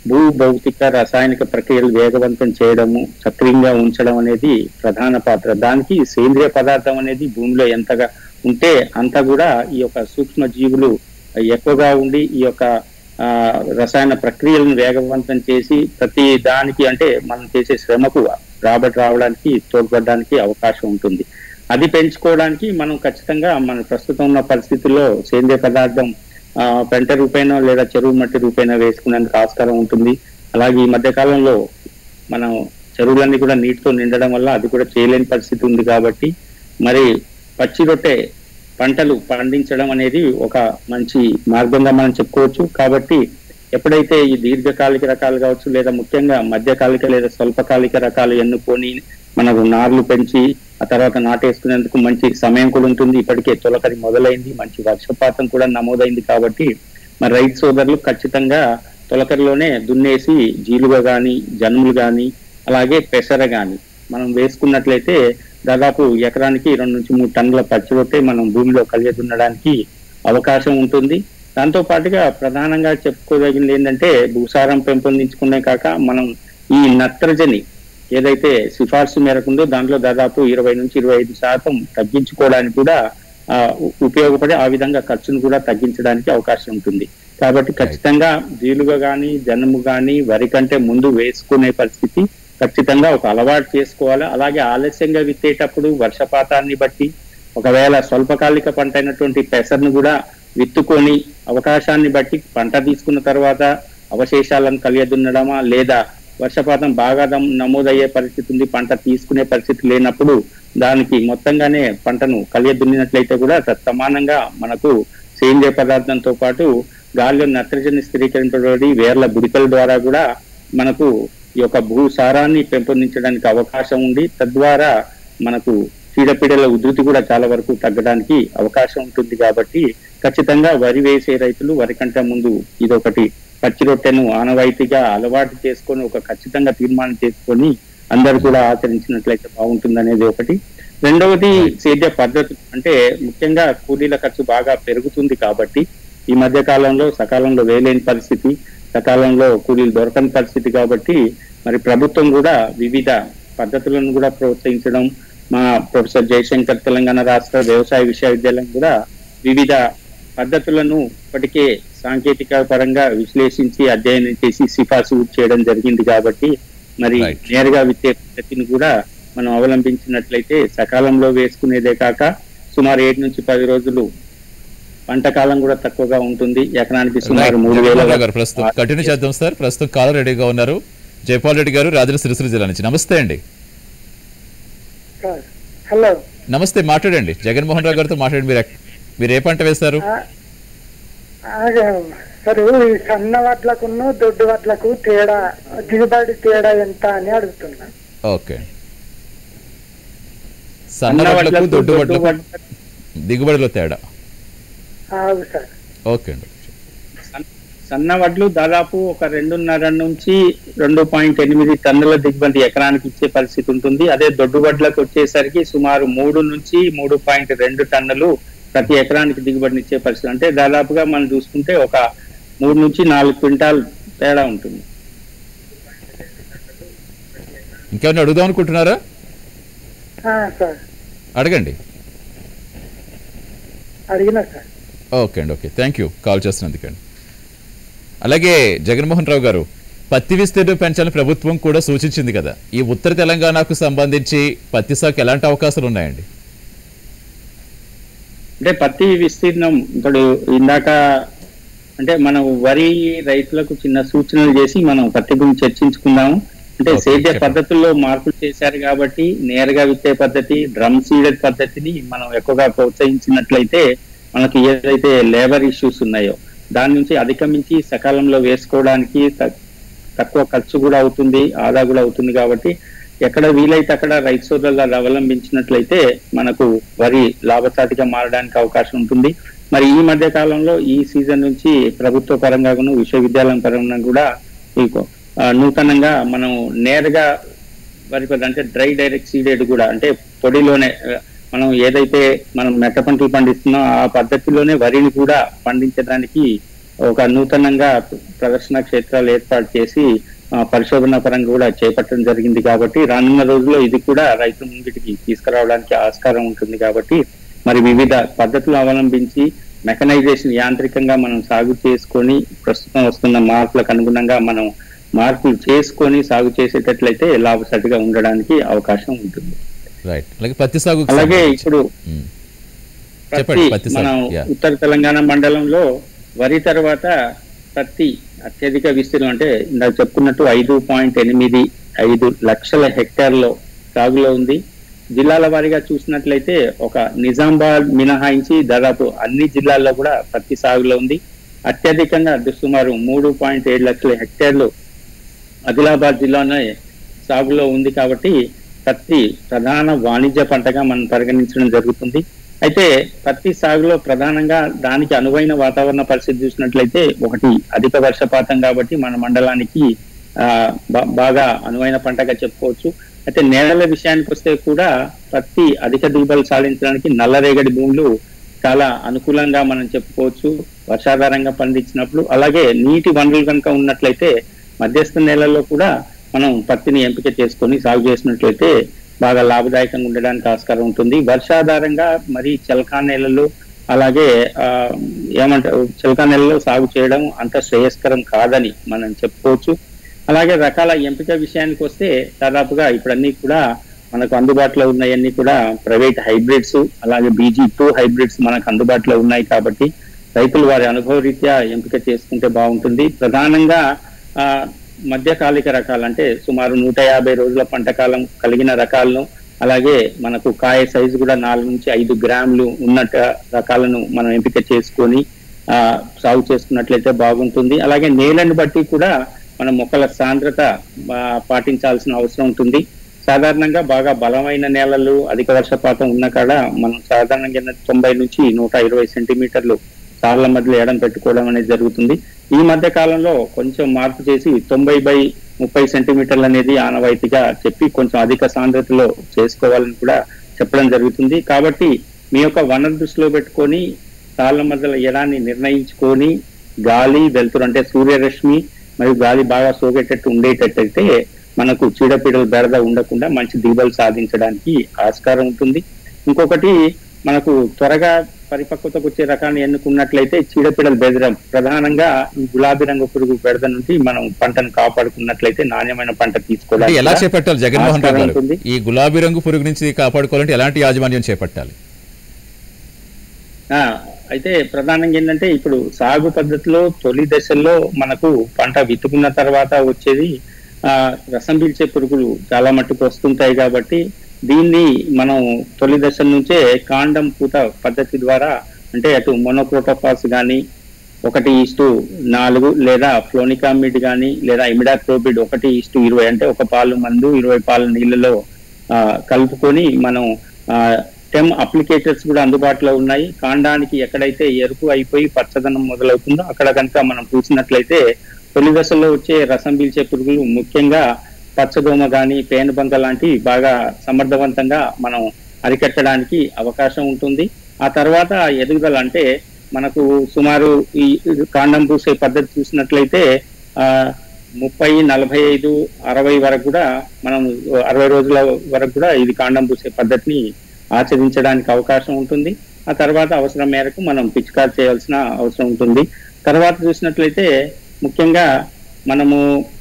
[SPEAKER 4] భూ భౌతిక రసాయనిక ప్రక్రియలు వేగవంతం చేయడము సక్రియంగా ఉంచడం అనేది ప్రధాన పాత్ర దానికి సేంద్రియ పదార్థం అనేది భూమిలో ఎంతగా ఉంటే అంత కూడా ఈ యొక్క సూక్ష్మ జీవులు ఎక్కువగా ఉండి ఈ యొక్క ఆ, రసాయన ప్రక్రియలను వేగవంతం చేసి ప్రతి దానికి అంటే మనం చేసే శ్రమకు రాబడి రావడానికి తోడ్పడడానికి అవకాశం ఉంటుంది అది పెంచుకోవడానికి మనం ఖచ్చితంగా మన ప్రస్తుతం ఉన్న పరిస్థితుల్లో సేంద్రియ పదార్థం ఆ, పెంట రూపైన లేదా చెరువు మట్టి రూపైన వేసుకునేందుకు ఆస్కారం ఉంటుంది అలాగే ఈ మధ్య కాలంలో మనం చెరువులన్నీ కూడా నీటితో నిండడం వల్ల అది కూడా చేయలేని పరిస్థితి ఉంది కాబట్టి మరి పచ్చి రొట్టె పంటలు పండించడం అనేది ఒక మంచి మార్గంగా మనం చెప్పుకోవచ్చు కాబట్టి ఎప్పుడైతే ఈ దీర్ఘకాలిక రకాలు కావచ్చు లేదా ముఖ్యంగా మధ్యకాలిక లేదా స్వల్పకాలిక రకాలు ఎన్నుకొని మనకు నార్లు పెంచి ఆ తర్వాత నాటేసుకునేందుకు మంచి సమయం కూడా ఉంటుంది ఇప్పటికే తొలకరి మొదలైంది మంచి వర్షపాతం కూడా నమోదైంది కాబట్టి మరి రైతు సోదరులు ఖచ్చితంగా తొలకరిలోనే దున్నేసి జీలుగా గాని జనుములు గాని అలాగే పెసర గాని మనం వేసుకున్నట్లయితే దాదాపు ఎకరానికి రెండు నుంచి మూడు టన్నుల పచ్చి రొట్టె మనం భూమిలో కలిగి దున్నడానికి అవకాశం ఉంటుంది దాంతో పాటుగా ప్రధానంగా చెప్పుకోదగింది ఏంటంటే భూసారం పెంపొందించుకునే కాక మనం ఈ నత్రజని ఏదైతే సిఫార్సు మేరకు ఉందో దాంట్లో దాదాపు ఇరవై నుంచి ఇరవై ఐదు శాతం తగ్గించుకోవడానికి కూడా ఆ, ఉ- ఉపయోగపడి ఆ విధంగా ఖర్చును కూడా తగ్గించడానికి అవకాశం ఉంటుంది కాబట్టి ఖచ్చితంగా జీలుగా గాని జనము గాని వరి కంటే ముందు వేసుకునే పరిస్థితి ఖచ్చితంగా ఒక అలవాటు చేసుకోవాలి అలాగే ఆలస్యంగా విత్తేటప్పుడు వర్షపాతాన్ని బట్టి ఒకవేళ స్వల్పకాలిక పంట అయినటువంటి పెసర్ను కూడా విత్తుకొని అవకాశాన్ని బట్టి పంట తీసుకున్న తర్వాత అవశేషాలను కలియదున్నడమా లేదా వర్షపాతం బాగా దమ్- నమోదయ్యే పరిస్థితి ఉంది పంట తీసుకునే పరిస్థితి లేనప్పుడు దానికి మొత్తంగానే పంటను కలియదున్నినట్లయితే కూడా సమానంగా మనకు సేంద్రియ పదార్థంతో పాటు గాలిలో నత్రజని స్థిరీకరించబడి వేర్ల గుడికల ద్వారా కూడా మనకు ఈ యొక్క భూసారాన్ని పెంపొందించడానికి అవకాశం ఉంది తద్వారా మనకు చీడపీడల ఉధృతి కూడా చాలా వరకు తగ్గడానికి అవకాశం ఉంటుంది కాబట్టి ఖచ్చితంగా వరి వేసే రైతులు వరి కంటే ముందు ఇదొకటి పచ్చి రొట్టెను ఆనవాయితీగా అలవాటు చేసుకొని ఒక ఖచ్చితంగా తీర్మానం చేసుకొని అందరు కూడా ఆచరించినట్లయితే బాగుంటుంది అనేది ఒకటి రెండవది సేద్య పద్ధతి అంటే ముఖ్యంగా కూలీల ఖర్చు బాగా పెరుగుతుంది కాబట్టి ఈ మధ్య కాలంలో సకాలంలో వేయలేని పరిస్థితి సకాలంలో కూలీలు దొరకని పరిస్థితి కాబట్టి మరి ప్రభుత్వం కూడా వివిధ పద్ధతులను కూడా ప్రోత్సహించడం మా ప్రొఫెసర్ జయశంకర్ తెలంగాణ రాష్ట్ర వ్యవసాయ విశ్వవిద్యాలయం కూడా వివిధ పద్ధతులను ఇప్పటికే సాంకేతిక పరంగా విశ్లేషించి అధ్యయనం చేసి సిఫార్సు చేయడం జరిగింది కాబట్టి మరి నేరుగా విత్తే పద్ధతిని కూడా మనం అవలంబించినట్లయితే సకాలంలో వేసుకునేదే కాక సుమారు ఏడు నుంచి పది రోజులు పంట కాలం కూడా తక్కువగా ఉంటుంది ఎకరానికి సుమారు మూడు వేల
[SPEAKER 3] జగన్మోహన్ గారు ప్రస్తుతం కంటిన్యూ చేద్దాం సార్ ప్రస్తుతం కాలర్ రెడీగా ఉన్నారు జైపాల్ రెడ్డి గారు రాజన్న సిరిసిల్ల జిల్లా నుంచి నమస్తే అండి
[SPEAKER 10] హలో
[SPEAKER 3] నమస్తే మాట్లాడండి జగన్మోహన్ రావు గారితో మాట్లాడండి మీరు ఎక్- మీరు ఏ పంట వేస్తారు
[SPEAKER 10] సరే ఈ సన్న వడ్లకును దొడ్డు వడ్లకు తేడా దిగుబడి తేడా ఎంత అని అడుగుతున్నా
[SPEAKER 3] ఓకే సన్న వడ్లకు దొడ్డు వడ్లకు దిగుబడిలో తేడా
[SPEAKER 10] అవును సార్
[SPEAKER 3] ఓకే అండి
[SPEAKER 4] సన్న వడ్లు దాదాపు ఒక రెండున్నర నుంచి రెండు పాయింట్ ఎనిమిది టన్నుల దిగుబడి ఎకరానికి ఇచ్చే పరిస్థితి ఉంటుంది అదే దొడ్డు వడ్లకు వచ్చేసరికి సుమారు మూడు నుంచి మూడు పాయింట్ రెండు టన్నులు ప్రతి ఎకరానికి దిగుబడిని ఇచ్చే పరిస్థితి అంటే దాదాపుగా మనం చూసుకుంటే ఒక మూడు నుంచి నాలుగు క్వింటాల్ తేడా ఉంటుంది
[SPEAKER 3] ఇంకేమైనా అడుగుదాం అనుకుంటున్నారా
[SPEAKER 10] ఆ, సార్
[SPEAKER 3] అడగండి
[SPEAKER 10] అడిగినా సార్
[SPEAKER 3] ఓకే అండి ఓకే థ్యాంక్ యూ కాల్ చేస్తున్నందుకండి అలాగే జగన్మోహన్ రావు గారు పత్తి విస్తీర్ణం పెంచాలని ప్రభుత్వం కూడా సూచించింది కదా ఈ ఉత్తర తెలంగాణకు సంబంధించి పత్తి సాగు ఎలాంటి అవకాశాలు ఉన్నాయండి
[SPEAKER 4] అంటే పత్తి విస్తీర్ణం ఇప్పుడు ఇందాక అంటే మనం వరి రైతులకు చిన్న సూచనలు చేసి మనం పత్తి గురించి చర్చించుకుందాము అంటే సేద్య పద్ధతుల్లో మార్పులు చేశారు కాబట్టి నేరుగా విత్తే పద్ధతి డ్రమ్ సీడెడ్ పద్ధతిని మనం ఎక్కువగా ప్రోత్సహించినట్లయితే మనకి ఏదైతే లేబర్ ఇష్యూస్ ఉన్నాయో దాని నుంచి అధిగమించి సకాలంలో వేసుకోవడానికి త- తక్కువ ఖర్చు కూడా అవుతుంది ఆదా కూడా అవుతుంది కాబట్టి ఎక్కడ వీలైతే అక్కడ రైతు సోదరులు అవలంబించినట్లయితే మనకు వరి లాభసాటిగా మారడానికి అవకాశం ఉంటుంది మరి ఈ మధ్య కాలంలో ఈ సీజన్ నుంచి ప్రభుత్వ పరంగాను విశ్వవిద్యాలయం పరంగా కూడా మీకు ఆ, నూతనంగా మనం నేరుగా వరి పద్ధతి అంటే డ్రై డైరెక్ట్ సీడెడ్ కూడా అంటే పొడిలోనే ఆ, మనం ఏదైతే మనం మెట్ట పంటలు పండిస్తున్నాం ఆ పద్ధతిలోనే వరిని కూడా పండించడానికి ఒక నూతనంగా ప్రదర్శన క్షేత్రాలు ఏర్పాటు చేసి ఆ, పరిశోధన పరంగా కూడా చేపట్టడం జరిగింది కాబట్టి రానున్న రోజుల్లో ఇది కూడా రైతు ముంగిటికి తీసుకురావడానికి ఆస్కారం ఉంటుంది కాబట్టి మరి వివిధ పద్ధతులు అవలంబించి మెకనైజేషన్ యాంత్రికంగా మనం సాగు చేసుకొని ప్రస్తుతం వస్తున్న మార్పులకు అనుగుణంగా మనం మార్పులు చేసుకొని సాగు చేసేటట్లయితే లాభసాటిగా ఉండడానికి అవకాశం ఉంటుంది
[SPEAKER 3] రైట్ అలాగే పత్తి సాగు
[SPEAKER 4] అలాగే ఇప్పుడు
[SPEAKER 3] చెప్పండి,
[SPEAKER 4] పత్తి
[SPEAKER 3] పత్తి సాగు,
[SPEAKER 4] మనం
[SPEAKER 3] yeah.
[SPEAKER 4] ఉత్తర తెలంగాణ మండలంలో వరి తర్వాత పత్తి అత్యధిక విస్తీర్ణం అంటే ఇందాక చెప్పుకున్నట్టు ఐదు పాయింట్ ఎనిమిది ఐదు లక్షల హెక్టార్లో సాగులో ఉంది జిల్లాల వారీగా చూసినట్లయితే ఒక నిజామాబాద్ మినహాయించి దాదాపు అన్ని జిల్లాల్లో కూడా పత్తి సాగులో ఉంది అత్యధికంగా సుమారు మూడు పాయింట్ ఏడు లక్షల హెక్టార్లు ఆదిలాబాద్ జిల్లానే సాగులో ఉంది కాబట్టి పత్తి ప్రధాన వాణిజ్య పంటగా మనం పరిగణించడం జరుగుతుంది అయితే పత్తి సాగులో ప్రధానంగా దానికి అనువైన వాతావరణ పరిస్థితి చూసినట్లయితే ఒకటి అధిక వర్షపాతం కాబట్టి మన మండలానికి ఆ బా- బాగా అనువైన పంటగా చెప్పుకోవచ్చు అయితే నేలల విషయానికి వస్తే కూడా పత్తి అధిక దిగుబడులు సాధించడానికి నల్లరేగడి భూములు చాలా అనుకూలంగా మనం చెప్పుకోవచ్చు వర్షాధారంగా పండించినప్పుడు అలాగే నీటి వనరులు కనుక ఉన్నట్లయితే మధ్యస్థ నేలల్లో కూడా మనం పత్తిని ఎంపిక చేసుకొని సాగు చేసినట్లయితే బాగా లాభదాయకంగా ఉండడానికి ఆస్కారం ఉంటుంది వర్షాధారంగా మరి చలకా నేలలు అలాగే ఆ, ఏమంటారు చిలకా నెలలో సాగు చేయడం అంత శ్రేయస్కరం కాదని మనం చెప్పుకోవచ్చు అలాగే రకాల ఎంపిక విషయానికి వస్తే దాదాపుగా ఇప్పుడు అన్ని కూడా మనకు అందుబాటులో ఉన్నాయన్నీ కూడా ప్రైవేట్ హైబ్రిడ్స్ అలాగే బీజీ టూ హైబ్రిడ్స్ మనకు అందుబాటులో ఉన్నాయి కాబట్టి రైతులు వారి అనుభవ రీత్యా ఎంపిక చేసుకుంటే బాగుంటుంది ప్రధానంగా ఆ మధ్యకాలిక రకాలు అంటే సుమారు నూట యాభై రోజుల పంట కాలం కలిగిన రకాలను అలాగే మనకు కాయ సైజు కూడా నాలుగు నుంచి ఐదు గ్రాములు ఉన్నట్టు రకాలను మనం ఎంపిక చేసుకొని ఆ సాగు చేసుకున్నట్లయితే బాగుంటుంది అలాగే నేలను బట్టి కూడా మన మొక్కల సాంద్రత ఆ, పాటించాల్సిన అవసరం ఉంటుంది సాధారణంగా బాగా బలమైన నేలలు అధిక వర్షపాతం ఉన్న కాడ మనం సాధారణంగా తొంభై నుంచి నూట ఇరవై సెంటీమీటర్లు సార్ల మధ్యలో ఎడం పెట్టుకోవడం అనేది జరుగుతుంది ఈ మధ్య కాలంలో కొంచెం మార్పు చేసి తొంభై బై ముప్పై సెంటీమీటర్లు అనేది ఆనవాయితీగా చెప్పి కొంచెం అధిక సాంద్రతలో చేసుకోవాలని కూడా చెప్పడం జరుగుతుంది కాబట్టి మీ యొక్క వనరు దృష్టిలో పెట్టుకొని సార్ల మధ్యలో ఎడాన్ని నిర్ణయించుకొని గాలి వెలుతురు అంటే సూర్యరశ్మి మరియు గాలి బాగా సోకేటట్టు ఉండేటట్టయితే మనకు చీడపీడల బెడద ఉండకుండా మంచి దిగుబడులు సాధించడానికి ఆస్కారం ఉంటుంది ఇంకొకటి మనకు త్వరగా పరిపక్వతకు వచ్చే రకాన్ని ఎన్నుకున్నట్లయితే చీడపీడల బెదర ప్రధానంగా ఈ గులాబీ రంగు పురుగు బెడద నుంచి మనం పంటను కాపాడుకున్నట్లయితే నాణ్యమైన పంట
[SPEAKER 3] అంటే
[SPEAKER 4] తీసుకోవడానికి
[SPEAKER 3] ఎలా
[SPEAKER 4] కూడా
[SPEAKER 3] చేపట్టాలి జగన్మోహన్
[SPEAKER 4] ఆస్కారం
[SPEAKER 3] రావు గారు
[SPEAKER 4] ఉంటుంది.
[SPEAKER 3] ఈ గులాబీ రంగు పురుగు నుంచి కాపాడుకోవాలంటే ఎలాంటి యాజమాన్యం చేపట్టాలి
[SPEAKER 4] ఆ, అయితే ప్రధానంగా ఏంటంటే ఇప్పుడు సాగు పద్ధతిలో తొలి దశల్లో మనకు పంట విత్తుకున్న తర్వాత వచ్చేది ఆ రసం పీల్చే పురుగులు చాలా మట్టుకు వస్తుంటాయి కాబట్టి దీన్ని మనం తొలి దశ నుంచే కాండం పూత పద్ధతి ద్వారా అంటే అటు మొనోక్రోటోఫాస్ కానీ ఒకటి ఇస్టు నాలుగు లేదా ఫ్లోనికామిడ్ కానీ లేదా ఇమిడాక్రోబిడ్ ఒకటి ఇస్టు ఇరవై అంటే ఒక పాలు మందు ఇరవై పాలు నీళ్ళలో ఆ, కలుపుకొని మనం టెమ్ అప్లికేటర్స్ కూడా అందుబాటులో ఉన్నాయి కాండానికి ఎక్కడైతే ఎరుపు అయిపోయి పచ్చదనం మొదలవుతుందో అక్కడ కనుక మనం చూసినట్లయితే తొలి దశలో వచ్చే రసం పీల్చే పురుగులు ముఖ్యంగా పచ్చదోమ గాని పేనుబంక లాంటివి బాగా సమర్థవంతంగా మనం అరికట్టడానికి అవకాశం ఉంటుంది ఆ తర్వాత ఎదుగుదల అంటే మనకు సుమారు ఈ కాండం పూసే పద్ధతి చూసినట్లయితే ఆ ముప్పై నలభై ఐదు అరవై వరకు కూడా మనం అరవై రోజుల వరకు కూడా ఇది కాండం పూసే పద్ధతిని ఆచరించడానికి అవకాశం ఉంటుంది ఆ తర్వాత అవసరం మేరకు మనం పిచికారు చేయాల్సిన అవసరం ఉంటుంది తర్వాత చూసినట్లయితే ముఖ్యంగా మనము